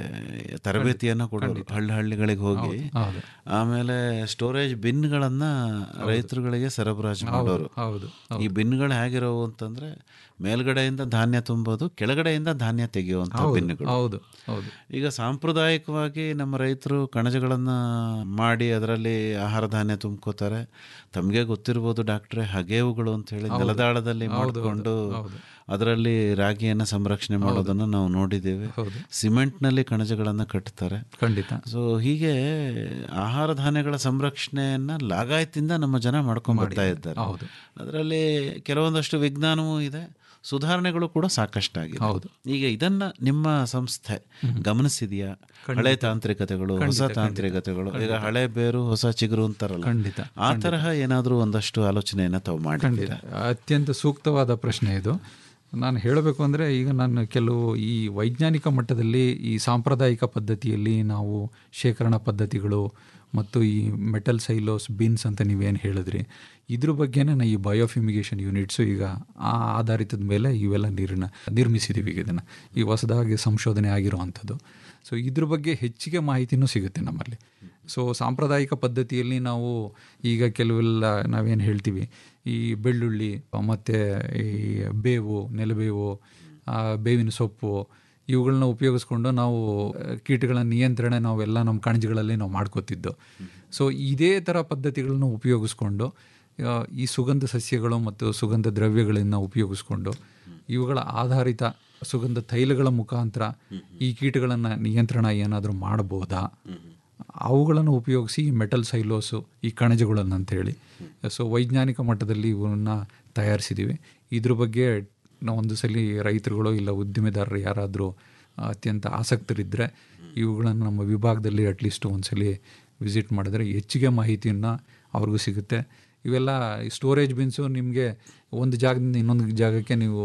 ತರಬೇತಿಯನ್ನ ಕೊಡೋರು ಹಳ್ಳಿ ಹಳ್ಳಿಗಳಿಗೆ ಹೋಗಿ ಹೌದು. ಆಮೇಲೆ ಸ್ಟೋರೇಜ್ ಬಿನ್ಗಳನ್ನ ರೈತರುಗಳಿಗೆ ಸರಬರಾಜು ಹೌದು, ಮಾಡೋರು ಹೌದು, ಈ ಬಿನ್ಗಳು ಹೇಗಿರೋವು ಅಂತಂದ್ರೆ ಮೇಲ್ಗಡೆಯಿಂದ ಧಾನ್ಯ ತುಂಬೋದು ಕೆಳಗಡೆಯಿಂದ ಧಾನ್ಯ ತೆಗೆಯುವಂತ ಹೌದು, ಬಿನ್ಗಳು ಹೌದು, ಹೌದು. ಈಗ ಸಾಂಪ್ರದಾಯಿಕವಾಗಿ ನಮ್ಮ ರೈತರು ಕಣಜಗಳನ್ನು ಮಾಡಿ ಅದರಲ್ಲಿ ಆಹಾರ ಧಾನ್ಯ ತುಂಬ್ಕೋತಾರೆ ತಮಗೆ ಗೊತ್ತಿರ್ಬೋದು ಡಾಕ್ಟ್ರೆ ಹಗೇವುಗಳು ಅಂತ ಹೇಳಿ ಹೌದು. ನೆಲದಾಳದಲ್ಲಿ ಹೌದು, ಹೌದು, ಮಾಡಿಕೊಂಡು ಹೌದು. ಅದರಲ್ಲಿ ರಾಗಿಯನ್ನು ಸಂರಕ್ಷಣೆ ಮಾಡೋದನ್ನು ನಾವು ನೋಡಿದ್ದೇವೆ ಹೌದು. ಸಿಮೆಂಟ್ನಲ್ಲಿ ಕಣಜಗಳನ್ನು ಕಟ್ತಾರೆ ಖಂಡಿತ ಸೊ ಹೀಗೆ ಆಹಾರ ಧಾನ್ಯಗಳ ಸಂರಕ್ಷಣೆಯನ್ನ ಲಾಗಾಯತಿಂದ ನಮ್ಮ ಜನ ಮಾಡ್ಕೊಂಡ್ ಬರ್ತಾ ಇದ್ದಾರೆ ಹೌದು. ಅದರಲ್ಲಿ ಕೆಲವೊಂದಷ್ಟು ವಿಜ್ಞಾನವೂ ಇದೆ ಸುಧಾರಣೆಗಳು ಕೂಡ ಸಾಕಷ್ಟಾಗಿದೆ ಹೌದು. ಈಗ ಇದನ್ನ ನಿಮ್ಮ ಸಂಸ್ಥೆ ಗಮನಿಸಿದೆಯಾ ಹಳೆ ತಾಂತ್ರಿಕತೆಗಳು ಹೊಸ ಖಂಡಿತ, ಖಂಡಿತ. ತಾಂತ್ರಿಕತೆಗಳು ಈಗ ಖಂಡಿತ. ಹಳೆ ಬೇರು ಹೊಸ ಚಿಗುರು ಅಂತಾರಲ್ಲ ಖಂಡಿತ, ಆ ತರಹ ಏನಾದರೂ ಒಂದಷ್ಟು ಆಲೋಚನೆಯನ್ನ ತಾವು ಖಂಡಿತ ಮಾಡಿದ್ದೀರಾ ಅತ್ಯಂತ ಸೂಕ್ತವಾದ ಪ್ರಶ್ನೆ ಇದು ನಾನು ಹೇಳಬೇಕು ಅಂದರೆ ಈಗ ನಾನು ಕೆಲವು ಈ ವೈಜ್ಞಾನಿಕ ಮಟ್ಟದಲ್ಲಿ ಈ ಸಾಂಪ್ರದಾಯಿಕ ಪದ್ಧತಿಯಲ್ಲಿ ನಾವು ಶೇಖರಣಾ ಪದ್ಧತಿಗಳು ಮತ್ತು ಈ ಮೆಟಲ್ ಸೈಲೋಸ್ ಬಿನ್ಸ್ ಅಂತ ನೀವೇನು ಹೇಳಿದ್ರಿ ಇದ್ರ ಬಗ್ಗೆನೇ ನಾ ಈ ಬಯೋಫ್ಯೂಮಿಗೇಷನ್ ಯೂನಿಟ್ಸು ಈಗ ಆ ಆಧಾರಿತದ ಮೇಲೆ ಇವೆಲ್ಲ ನೀರನ್ನ ನಿರ್ಮಿಸಿದ್ದೀವಿ ಈಗ ಇದನ್ನು ಈ ಹೊಸದಾಗಿ ಸಂಶೋಧನೆ ಆಗಿರುವಂಥದ್ದು ಸೊ ಇದ್ರ ಬಗ್ಗೆ ಹೆಚ್ಚಿಗೆ ಮಾಹಿತಿನೂ ಸಿಗುತ್ತೆ ನಮ್ಮಲ್ಲಿ ಸೊ ಸಾಂಪ್ರದಾಯಿಕ ಪದ್ಧತಿಯಲ್ಲಿ ನಾವು ಈಗ ಕೆಲವೆಲ್ಲ ನಾವೇನು ಹೇಳ್ತೀವಿ ಈ ಬೆಳ್ಳುಳ್ಳಿ ಮತ್ತು ಈ ಬೇವು ನೆಲಬೇವು ಆ, ಬೇವಿನ ಸೊಪ್ಪು ಇವುಗಳನ್ನ ಉಪಯೋಗಿಸ್ಕೊಂಡು ನಾವು ಆ, ಕೀಟಗಳ ನಿಯಂತ್ರಣ ನಾವೆಲ್ಲ ನಮ್ಮ ಕಣಜಗಳಲ್ಲಿ ನಾವು ಮಾಡ್ಕೋತಿದ್ದು ಸೊ ಇದೇ ಥರ ಪದ್ಧತಿಗಳನ್ನು ಉಪಯೋಗಿಸ್ಕೊಂಡು ಆ, ಈ ಸುಗಂಧ ಸಸ್ಯಗಳು ಮತ್ತು ಸುಗಂಧ ದ್ರವ್ಯಗಳನ್ನು ಉಪಯೋಗಿಸ್ಕೊಂಡು ಇವುಗಳ ಆಧಾರಿತ ಸುಗಂಧ ತೈಲಗಳ ಮುಖಾಂತರ ಈ ಕೀಟಗಳನ್ನು ನಿಯಂತ್ರಣ ಏನಾದರೂ ಮಾಡಬಹುದಾ ಅವುಗಳನ್ನು ಉಪಯೋಗಿಸಿ ಈ ಮೆಟಲ್ ಸೈಲೋಸು ಈ ಕಣಜಗಳನ್ನು ಅಂತೇಳಿ ಸೊ ವೈಜ್ಞಾನಿಕ ಮಟ್ಟದಲ್ಲಿ ಇವನ್ನ ತಯಾರಿಸಿದ್ದೀವಿ ಇದ್ರ ಬಗ್ಗೆ ನಾವು ಒಂದು ಸಲ ರೈತರುಗಳು ಇಲ್ಲ ಉದ್ದಿಮೆದಾರರು ಯಾರಾದರೂ ಅತ್ಯಂತ ಆಸಕ್ತರಿದ್ದರೆ ಇವುಗಳನ್ನು ನಮ್ಮ ವಿಭಾಗದಲ್ಲಿ ಅಟ್ಲೀಸ್ಟ್ ಒಂದ್ಸಲಿ ವಿಸಿಟ್ ಮಾಡಿದ್ರೆ ಹೆಚ್ಚಿಗೆ ಮಾಹಿತಿಯನ್ನು ಅವ್ರಿಗೂ ಸಿಗುತ್ತೆ ಇವೆಲ್ಲ ಸ್ಟೋರೇಜ್ ಬಿನ್ಸು ನಿಮಗೆ ಒಂದು ಜಾಗದಿಂದ ಇನ್ನೊಂದು ಜಾಗಕ್ಕೆ ನೀವು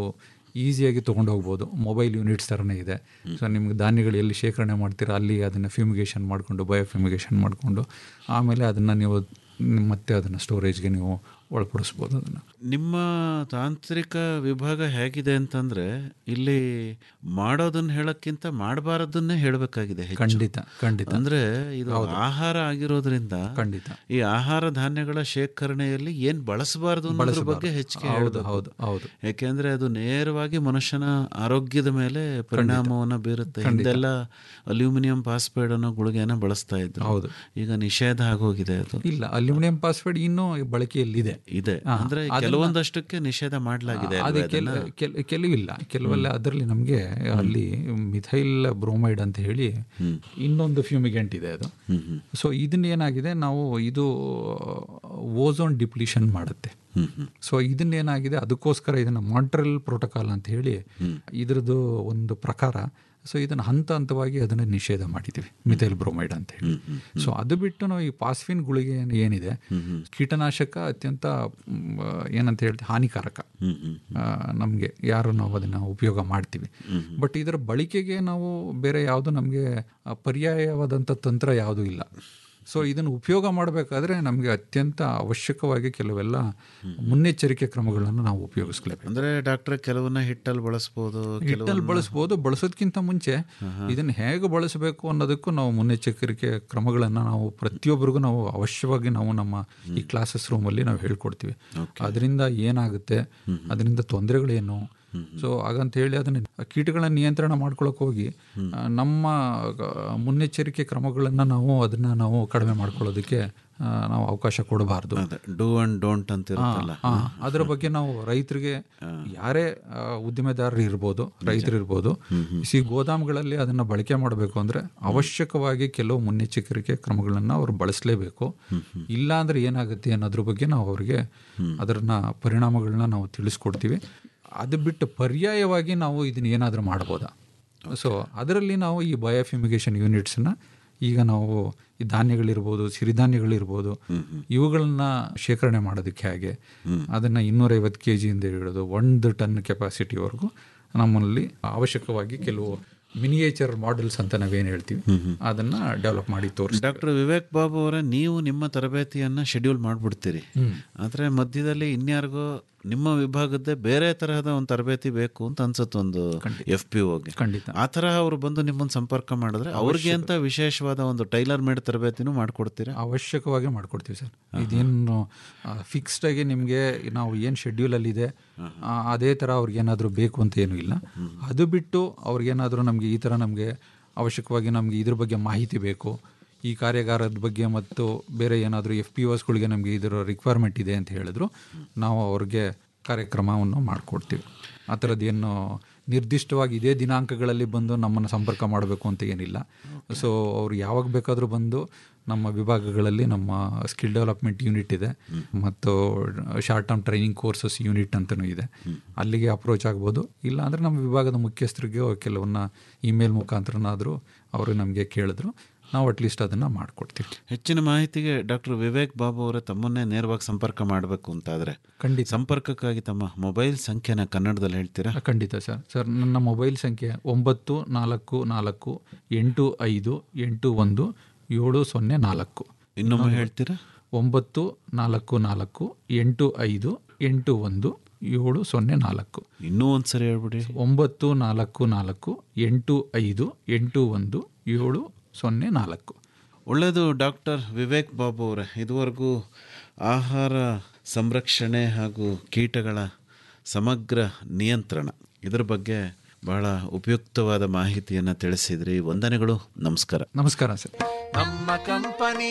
ಈಸಿಯಾಗಿ ತೊಗೊಂಡು ಹೋಗ್ಬೋದು ಮೊಬೈಲ್ ಯೂನಿಟ್ಸ್ ಥರನೇ ಇದೆ ಸೊ ನಿಮ್ಗೆ ಧಾನ್ಯಗಳು ಎಲ್ಲಿ ಶೇಖರಣೆ ಮಾಡ್ತೀರಾ ಅಲ್ಲಿ ಅದನ್ನು ಫ್ಯೂಮಿಗೇಷನ್ ಮಾಡಿಕೊಂಡು ಬಯೋ ಫ್ಯೂಮಿಗೇಷನ್ ಮಾಡಿಕೊಂಡು ಆಮೇಲೆ ಅದನ್ನು ನೀವು ಮತ್ತೆ ಅದನ್ನು ಸ್ಟೋರೇಜ್ಗೆ ನೀವು ಒಳಪಡಿಸ್ಬೋದು ಅದನ್ನು ನಿಮ್ಮ ತಾಂತ್ರಿಕ ವಿಭಾಗ ಹೇಗಿದೆ ಅಂತಂದ್ರೆ ಇಲ್ಲಿ ಮಾಡೋದನ್ನ ಹೇಳಕ್ಕಿಂತ ಮಾಡಬಾರದನ್ನೇ ಹೇಳಬೇಕಾಗಿದೆ ಖಂಡಿತ ಖಂಡಿತ ಅಂದ್ರೆ ಇದು ಆಹಾರ ಆಗಿರೋದ್ರಿಂದ ಖಂಡಿತ ಈ ಆಹಾರ ಧಾನ್ಯಗಳ ಶೇಖರಣೆಯಲ್ಲಿ ಏನ್ ಬಳಸಬಾರದು ಅನ್ನೋದ್ರ ಬಳಸಬಾರ್ದು. ಬಗ್ಗೆ ಹೆಚ್ಚಿಗೆ ಹೌದು, ಹೇಳ್ಬೇಕು. ಹೌದು, ಹೌದು. ಯಾಕೆಂದ್ರೆ ಅದು ನೇರವಾಗಿ ಮನುಷ್ಯನ ಆರೋಗ್ಯದ ಮೇಲೆ ಪರಿಣಾಮವನ್ನ ಬೀರುತ್ತೆ ಖಂಡಿತ. ಹಿಂದೆಲ್ಲ ಅಲ್ಯೂಮಿನಿಯಂ ಫಾಸ್ಫೈಡ್ ಅನ್ನೋ ಗುಳಿಗೆನ ಬಳಸ್ತಾ ಇದ್ರು ಹೌದು. ಈಗ ನಿಷೇಧ ಆಗೋಗಿದೆ ಅದು ಇಲ್ಲ ಅಲ್ಯೂಮಿನಿಯಂ ಫಾಸ್ಫೇಟ್ ಇನ್ನೂ ಬಳಕೆಯಲ್ಲಿದೆ ಇದೆ ಹಾ, ಅಂದ್ರೆ ಅದನ್ನ- ಕೆಲವೊಂದಷ್ಟಕ್ಕೆ ನಿಷೇಧ ಮಾಡಲಾಗಿದೆ ಅದೇ ಕೆಲ ಕೆಲ ಕೆಲವಿಲ್ಲ ಕೆಲವೆಲ್ಲ ಅದರಲ್ಲಿ ನಮಗೆ ಅಲ್ಲಿ ಮಿಥೈಲ್ ಬ್ರೋಮೈಡ್ ಅಂತ ಹೇಳಿ ಇನ್ನೊಂದು ಫ್ಯೂಮಿಗೆಂಟ್ ಇದೆ ಅದು ಸೊ ಇದನ್ನ ಏನಾಗಿದೆ ನಾವು ಇದು ಓಝೋನ್ ಡಿಪ್ಲಿಷನ್ ಮಾಡುತ್ತೆ ಸೊ ಇದನ್ನೇನಾಗಿದೆ ಅದಕ್ಕೋಸ್ಕರ ಇದನ್ನ ಮಾಂಟ್ರಲ್ ಪ್ರೋಟೋಕಾಲ್ ಅಂತ ಹೇಳಿ ಇದ್ರದ್ದು ಒಂದು ಪ್ರಕಾರ ಸೊ ಇದನ್ನು ಹಂತ ಹಂತವಾಗಿ ಅದನ್ನು ನಿಷೇಧ ಮಾಡಿದ್ದೀವಿ ಮಿಥೈಲ್ ಬ್ರೋಮೈಡ್ ಅಂತ ಹೇಳಿ ಸೊ ಅದು ಬಿಟ್ಟು ನಾವು ಈ ಪಾಸ್ಫಿನ್ ಗುಳಿಗೆ ಏನ್- ಏನಿದೆ ಕೀಟನಾಶಕ ಅತ್ಯಂತ ಮ್, ಏನಂತ ಹೇಳ್ತೀವಿ ಹಾನಿಕಾರಕ ನಮಗೆ ಯಾರು ನಾವು ಅದನ್ನು ಉಪಯೋಗ ಮಾಡ್ತೀವಿ ಬಟ್ ಇದರ ಬಳಕೆಗೆ ನಾವು ಬೇರೆ ಯಾವುದು ನಮಗೆ ಪರ್ಯಾಯವಾದಂಥ ತಂತ್ರ ಯಾವುದೂ ಇಲ್ಲ ಸೊ ಇದನ್ನು ಉಪಯೋಗ ಮಾಡಬೇಕಾದ್ರೆ ನಮಗೆ ಅತ್ಯಂತ ಅವಶ್ಯಕವಾಗಿ ಕೆಲವೆಲ್ಲ ಮುನ್ನೆಚ್ಚರಿಕೆ ಕ್ರಮಗಳನ್ನು ನಾವು ಉಪಯೋಗಿಸ್ಲೇಬೇಕು ಅಂದ್ರೆ ಡಾಕ್ಟ್ರೆ ಕೆಲವನ್ನ ಹಿಟ್ಟಲ್ಲಿ ಬಳಸ್ಬೋದು ಹಿಟ್ಟಲ್ಲಿ ಬಳಸ್ಬೋದು ಬಳಸೋದಕ್ಕಿಂತ ಮುಂಚೆ ಇದನ್ನು ಹೇಗೆ ಬಳಸಬೇಕು ಅನ್ನೋದಕ್ಕೂ ನಾವು ಮುನ್ನೆಚ್ಚರಿಕೆ ಕ್ರಮಗಳನ್ನು ನಾವು ಪ್ರತಿಯೊಬ್ಬರಿಗೂ ನಾವು ಅವಶ್ಯವಾಗಿ ನಾವು ನಮ್ಮ ಈ ಕ್ಲಾಸಸ್ ರೂಮಲ್ಲಿ ನಾವು ಹೇಳ್ಕೊಡ್ತೀವಿ ಅದರಿಂದ ಏನಾಗುತ್ತೆ ಅದರಿಂದ ತೊಂದರೆಗಳೇನು ಸೊ ಹಾಗಂತ ಹೇಳಿ ಅದನ್ನ ಕೀಟಗಳನ್ನ ನಿಯಂತ್ರಣ ಮಾಡ್ಕೊಳಕ್ ಹೋಗಿ ಆ, ನಮ್ಮ ಆ, ಮುನ್ನೆಚ್ಚರಿಕೆ ಕ್ರಮಗಳನ್ನು ನಾವು ಅದನ್ನ ನಾವು ಕಡಿಮೆ ಮಾಡ್ಕೊಳ್ಳೋದಕ್ಕೆ ಆ, ನಾವು ಅವಕಾಶ ಕೊಡಬಾರ್ದು ಡೂ ಅಂಡ್ ಡೋಂಟ್ ಅಂತ ಇರುತ್ತಲ್ಲ ಆ, ಅದರ ಬಗ್ಗೆ ನಾವು ರೈತರಿಗೆ ಯಾರೇ ಆ, ಉದ್ದಿಮೆದಾರರು ಇರ್ಬೋದು ರೈತರು ಇರ್ಬೋದು ಸಿ ಗೋದಾಮ್ಗಳಲ್ಲಿ ಅದನ್ನ ಬಳಕೆ ಮಾಡಬೇಕು ಅಂದ್ರೆ ಅವಶ್ಯಕವಾಗಿ ಕೆಲವು ಮುನ್ನೆಚ್ಚರಿಕೆ ಕ್ರಮಗಳನ್ನ ಅವರು ಬಳಸಲೇಬೇಕು ಇಲ್ಲ ಅಂದ್ರೆ ಏನಾಗುತ್ತೆ ಅನ್ನೋದ್ರ ಬಗ್ಗೆ ನಾವು ಅವರಿಗೆ ಅದನ್ನ ಪರಿಣಾಮಗಳನ್ನ ನಾವು ತಿಳಿಸ್ಕೊಡ್ತೀವಿ ಅದು ಬಿಟ್ಟು ಪರ್ಯಾಯವಾಗಿ ನಾವು ಇದನ್ನ ಏನಾದರೂ ಮಾಡ್ಬೋದಾ ಸೊ ಅದರಲ್ಲಿ ನಾವು ಈ ಬಯೋಫ್ಯೂಮಿಗೇಷನ್ ಯೂನಿಟ್ಸ್ನ ಈಗ ನಾವು ಈ ಧಾನ್ಯಗಳಿರ್ಬೋದು ಸಿರಿಧಾನ್ಯಗಳಿರ್ಬೋದು ಇವುಗಳನ್ನ ಶೇಖರಣೆ ಮಾಡೋದಕ್ಕೆ ಹೇಗೆ ಅದನ್ನು ಇನ್ನೂರೈವತ್ತು ಕೆ ಜಿಯಿಂದ ಹಿಡಿದು ಒಂದು ಟನ್ ಕೆಪಾಸಿಟಿವರೆಗೂ ನಮ್ಮಲ್ಲಿ ಅವಶ್ಯಕವಾಗಿ ಕೆಲವು ಮಿನಿಯೇಚರ್ ಮಾಡೆಲ್ಸ್ ಅಂತ ನಾವೇನು ಹೇಳ್ತೀವಿ ಅದನ್ನ ಡೆವಲಪ್ ಮಾಡಿ ತೋರಿಸ್ತೀವಿ ಡಾಕ್ಟರ್ ವಿವೇಕ್ ಬಾಬು ಅವರೇ ನೀವು ನಿಮ್ಮ ತರಬೇತಿಯನ್ನ ಶೆಡ್ಯೂಲ್ ಮಾಡ್ಬಿಡ್ತೀರಿ ಆದ್ರೆ ಮಧ್ಯದಲ್ಲಿ ಇನ್ಯಾರಿಗೋ ನಿಮ್ಮ ವಿಭಾಗದ್ದೇ ಬೇರೆ ತರಹದ ಒಂದು ತರಬೇತಿ ಬೇಕು ಅಂತ ಅನ್ಸುತ್ತೆ ಒಂದು ಎಫ್ ಪಿ ಓಗೆ ಖಂಡಿತ ಆ ತರಹ ಅವ್ರು ಬಂದು ನಿಮ್ಮನ್ನು ಸಂಪರ್ಕ ಮಾಡಿದ್ರೆ ಅವ್ರಿಗೆ ಅಂತ ವಿಶೇಷವಾದ ಒಂದು ಟೈಲರ್ ಮೇಡ್ ತರಬೇತಿನೂ ಮಾಡ್ಕೊಡ್ತೀರಾ ಅವಶ್ಯಕವಾಗಿ ಮಾಡ್ಕೊಡ್ತೀವಿ ಸರ್ ಇದೇನು ಫಿಕ್ಸ್ಡ್ ಆಗಿ ನಿಮಗೆ ನಾವು ಏನು ಶೆಡ್ಯೂಲಲ್ಲಿದೆ ಆ, ಅದೇ ಥರ ಅವ್ರಿಗೇನಾದರೂ ಬೇಕು ಅಂತ ಏನೂ ಇಲ್ಲ ಅದು ಬಿಟ್ಟು ಅವ್ರಿಗೇನಾದರೂ ನಮಗೆ ಈ ಥರ ನಮಗೆ ಅವಶ್ಯಕವಾಗಿ ನಮಗೆ ಇದ್ರ ಬಗ್ಗೆ ಮಾಹಿತಿ ಬೇಕು ಈ ಕಾರ್ಯಾಗಾರದ ಬಗ್ಗೆ ಮತ್ತು ಬೇರೆ ಏನಾದರೂ ಎಫ್ ಪಿ ಓಸ್ಗಳಿಗೆ ನಮಗೆ ಇದರ ರಿಕ್ವೈರ್ಮೆಂಟ್ ಇದೆ ಅಂತ ಹೇಳಿದ್ರು ನಾವು ಅವ್ರಿಗೆ ಕಾರ್ಯಕ್ರಮವನ್ನು ಮಾಡಿಕೊಡ್ತೀವಿ ಆ ಥರದ್ದೇನು ನಿರ್ದಿಷ್ಟವಾಗಿ ಇದೇ ದಿನಾಂಕಗಳಲ್ಲಿ ಬಂದು ನಮ್ಮನ್ನು ಸಂಪರ್ಕ ಮಾಡಬೇಕು ಅಂತ ಏನಿಲ್ಲ ಸೊ ಅವ್ರು ಯಾವಾಗ ಬೇಕಾದರೂ ಬಂದು ನಮ್ಮ ವಿಭಾಗಗಳಲ್ಲಿ ನಮ್ಮ ಸ್ಕಿಲ್ ಡೆವಲಪ್ಮೆಂಟ್ ಯೂನಿಟ್ ಇದೆ ಮತ್ತು short term training courses unit ಅಂತಲೂ ಇದೆ ಅಲ್ಲಿಗೆ ಅಪ್ರೋಚ್ ಆಗ್ಬೋದು ಇಲ್ಲ ಅಂದರೆ ನಮ್ಮ ವಿಭಾಗದ ಮುಖ್ಯಸ್ಥರಿಗೆ ಕೆಲವನ್ನ ಇಮೇಲ್ ಮುಖಾಂತರನಾದರೂ ಅವರು ನಮಗೆ ಕೇಳಿದ್ರು ನಾವು ಅಟ್ಲೀಸ್ಟ್ ಅದನ್ನು ಮಾಡಿಕೊಡ್ತೀವಿ ಹೆಚ್ಚಿನ ಮಾಹಿತಿಗೆ ಡಾಕ್ಟರ್ ವಿವೇಕ್ ಬಾಬು ಅವರೇ ತಮ್ಮನ್ನೇ ನೇರವಾಗಿ ಸಂಪರ್ಕ ಮಾಡಬೇಕು ಅಂತಾದ್ರೆ ಖಂಡಿತ ಸಂಪರ್ಕಕ್ಕಾಗಿ ತಮ್ಮ ಮೊಬೈಲ್ ಸಂಖ್ಯೆನ ಕನ್ನಡದಲ್ಲಿ ಹೇಳ್ತೀರಾ ಖಂಡಿತ ಸರ್ ಸರ್ ನನ್ನ ಮೊಬೈಲ್ ಸಂಖ್ಯೆ ಒಂಬತ್ತು ನಾಲ್ಕು ನಾಲ್ಕು ಎಂಟು ಐದು ಎಂಟು ಒಂದು ಏಳು ಸೊನ್ನೆ ನಾಲ್ಕು ಇನ್ನೊಮ್ಮೆ ಹೇಳ್ತೀರಾ ಒಂಬತ್ತು ನಾಲ್ಕು ನಾಲ್ಕು ಎಂಟು ಐದು ಎಂಟು ಒಂದು ಏಳು ಸೊನ್ನೆ ನಾಲ್ಕು ಇನ್ನೂ ಒಂದ್ಸರಿ ಹೇಳ್ಬಿಡಿ ಒಂಬತ್ತು ನಾಲ್ಕು ನಾಲ್ಕು ಎಂಟು ಐದು ಎಂಟು ಒಂದು ಏಳು ಸೊನ್ನೆ ನಾಲ್ಕು ಒಳ್ಳೆಯದು ಡಾಕ್ಟರ್ ವಿವೇಕ್ ಬಾಬು ಅವರೇ ಇದುವರೆಗೂ ಆಹಾರ ಸಂರಕ್ಷಣೆ ಹಾಗೂ ಕೀಟಗಳ ಸಮಗ್ರ ನಿಯಂತ್ರಣ ಇದರ ಬಗ್ಗೆ ಬಹಳ ಉಪಯುಕ್ತವಾದ ಮಾಹಿತಿಯನ್ನು ತಿಳಿಸಿದ್ರಿ ವಂದನೆಗಳು ನಮಸ್ಕಾರ ನಮಸ್ಕಾರ ಸರ್ ನಮ್ಮ ಕಂಪನಿ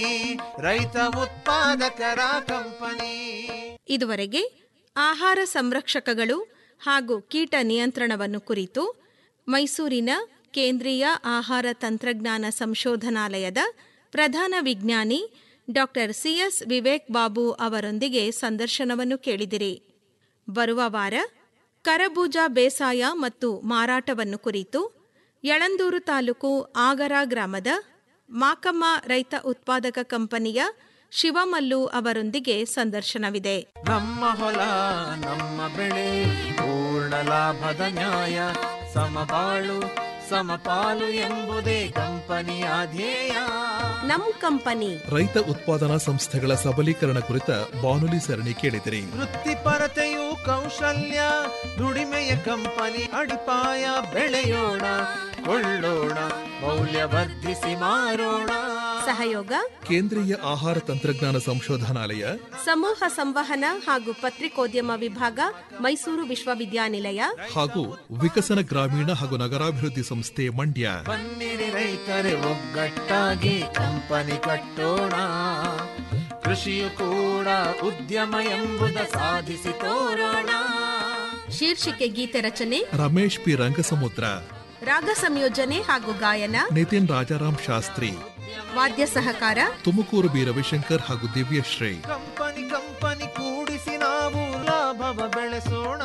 ರೈತ ಉತ್ಪಾದಕರ ಕಂಪನಿ ಇದುವರೆಗೆ ಆಹಾರ ಸಂರಕ್ಷಕಗಳು ಹಾಗೂ ಕೀಟ ನಿಯಂತ್ರಣವನ್ನು ಕುರಿತು ಮೈಸೂರಿನ ಕೇಂದ್ರೀಯ ಆಹಾರ ತಂತ್ರಜ್ಞಾನ ಸಂಶೋಧನಾಲಯದ ಪ್ರಧಾನ ವಿಜ್ಞಾನಿ ಡಾಕ್ಟರ್ ಸಿಎಸ್ ವಿವೇಕ್ ಬಾಬು ಅವರೊಂದಿಗೆ ಸಂದರ್ಶನವನ್ನು ಕೇಳಿದಿರಿ ಬರುವ ವಾರ ಕರಬೂಜ ಬೇಸಾಯ ಮತ್ತು ಮಾರಾಟವನ್ನು ಕುರಿತು ಯಳಂದೂರು ತಾಲೂಕು ಆಗರ ಗ್ರಾಮದ ಮಾಕಮ್ಮ ರೈತ ಉತ್ಪಾದಕ ಕಂಪನಿಯ ಶಿವಮಲ್ಲು ಅವರೊಂದಿಗೆ ಸಂದರ್ಶನವಿದೆ ನಮ್ಮ ಹೊಲ ನಮ್ಮ ಬೆಳೆ ಪೂರ್ಣ ಪೂರ್ಣ ಲಾಭದ ನ್ಯಾಯ ಸಮಬಾಳು ಸಮಪಾಲು ಎಂಬುದೇ ಕಂಪನಿಯ ಧ್ಯೇಯ ನಮ್ ಕಂಪನಿ ರೈತ ಉತ್ಪಾದನಾ ಸಂಸ್ಥೆಗಳ ಸಬಲೀಕರಣ ಕುರಿತ ಬಾನುಲಿ ಸರಣಿ ಕೇಳಿದಿರಿ ವೃತ್ತಿಪರತೆಯು ಕೌಶಲ್ಯ ದುಡಿಮೆಯ ಕಂಪನಿ ಅಡಿಪಾಯ ಬೆಳೆಯೋಣ ಕೊಳ್ಳೋಣ ಮೌಲ್ಯವರ್ಧಿಸಿ ಮಾರೋಣ ಸಹಯೋಗ ಕೇಂದ್ರೀಯ ಆಹಾರ ತಂತ್ರಜ್ಞಾನ ಸಂಶೋಧನಾಲಯ ಸಮೂಹ ಸಂವಹನ ಹಾಗೂ ಪತ್ರಿಕೋದ್ಯಮ ವಿಭಾಗ ಮೈಸೂರು ವಿಶ್ವವಿದ್ಯಾನಿಲಯ ಹಾಗೂ ವಿಕಸನ ಗ್ರಾಮೀಣ ಹಾಗೂ ನಗರಾಭಿವೃದ್ಧಿ ಸಂಸ್ಥೆ ಮಂಡ್ಯ ಬನ್ನಿರಿ ರೈತರೆ ಒಗ್ಗಟ್ಟಾಗಿ ಕಂಪನಿ ಕಟ್ಟೋಣ ಕೃಷಿಯು ಕೂಡ ಉದ್ಯಮ ಎಂಬುದ ಸಾಧಿಸಿ ತೋರೋಣ ಶೀರ್ಷಿಕೆ ಗೀತೆ ರಚನೆ ರಮೇಶ್ ಪಿ ರಂಗಸಮುದ್ರ ರಾಗ ಸಂಯೋಜನೆ ಹಾಗೂ ಗಾಯನ ನಿತಿನ್ ರಾಜಾರಾಮ್ ಶಾಸ್ತ್ರಿ ವಾದ್ಯ ಸಹಕಾರ ತುಮಕೂರು ಬಿ ರವಿಶಂಕರ್ ಹಾಗೂ ದಿವ್ಯಶ್ರೀ ಕಂಪನಿ ಕಂಪನಿ ಕೂಡಿಸಿ ನಾವು ಲಾಭವ ಬೆಳೆಸೋಣ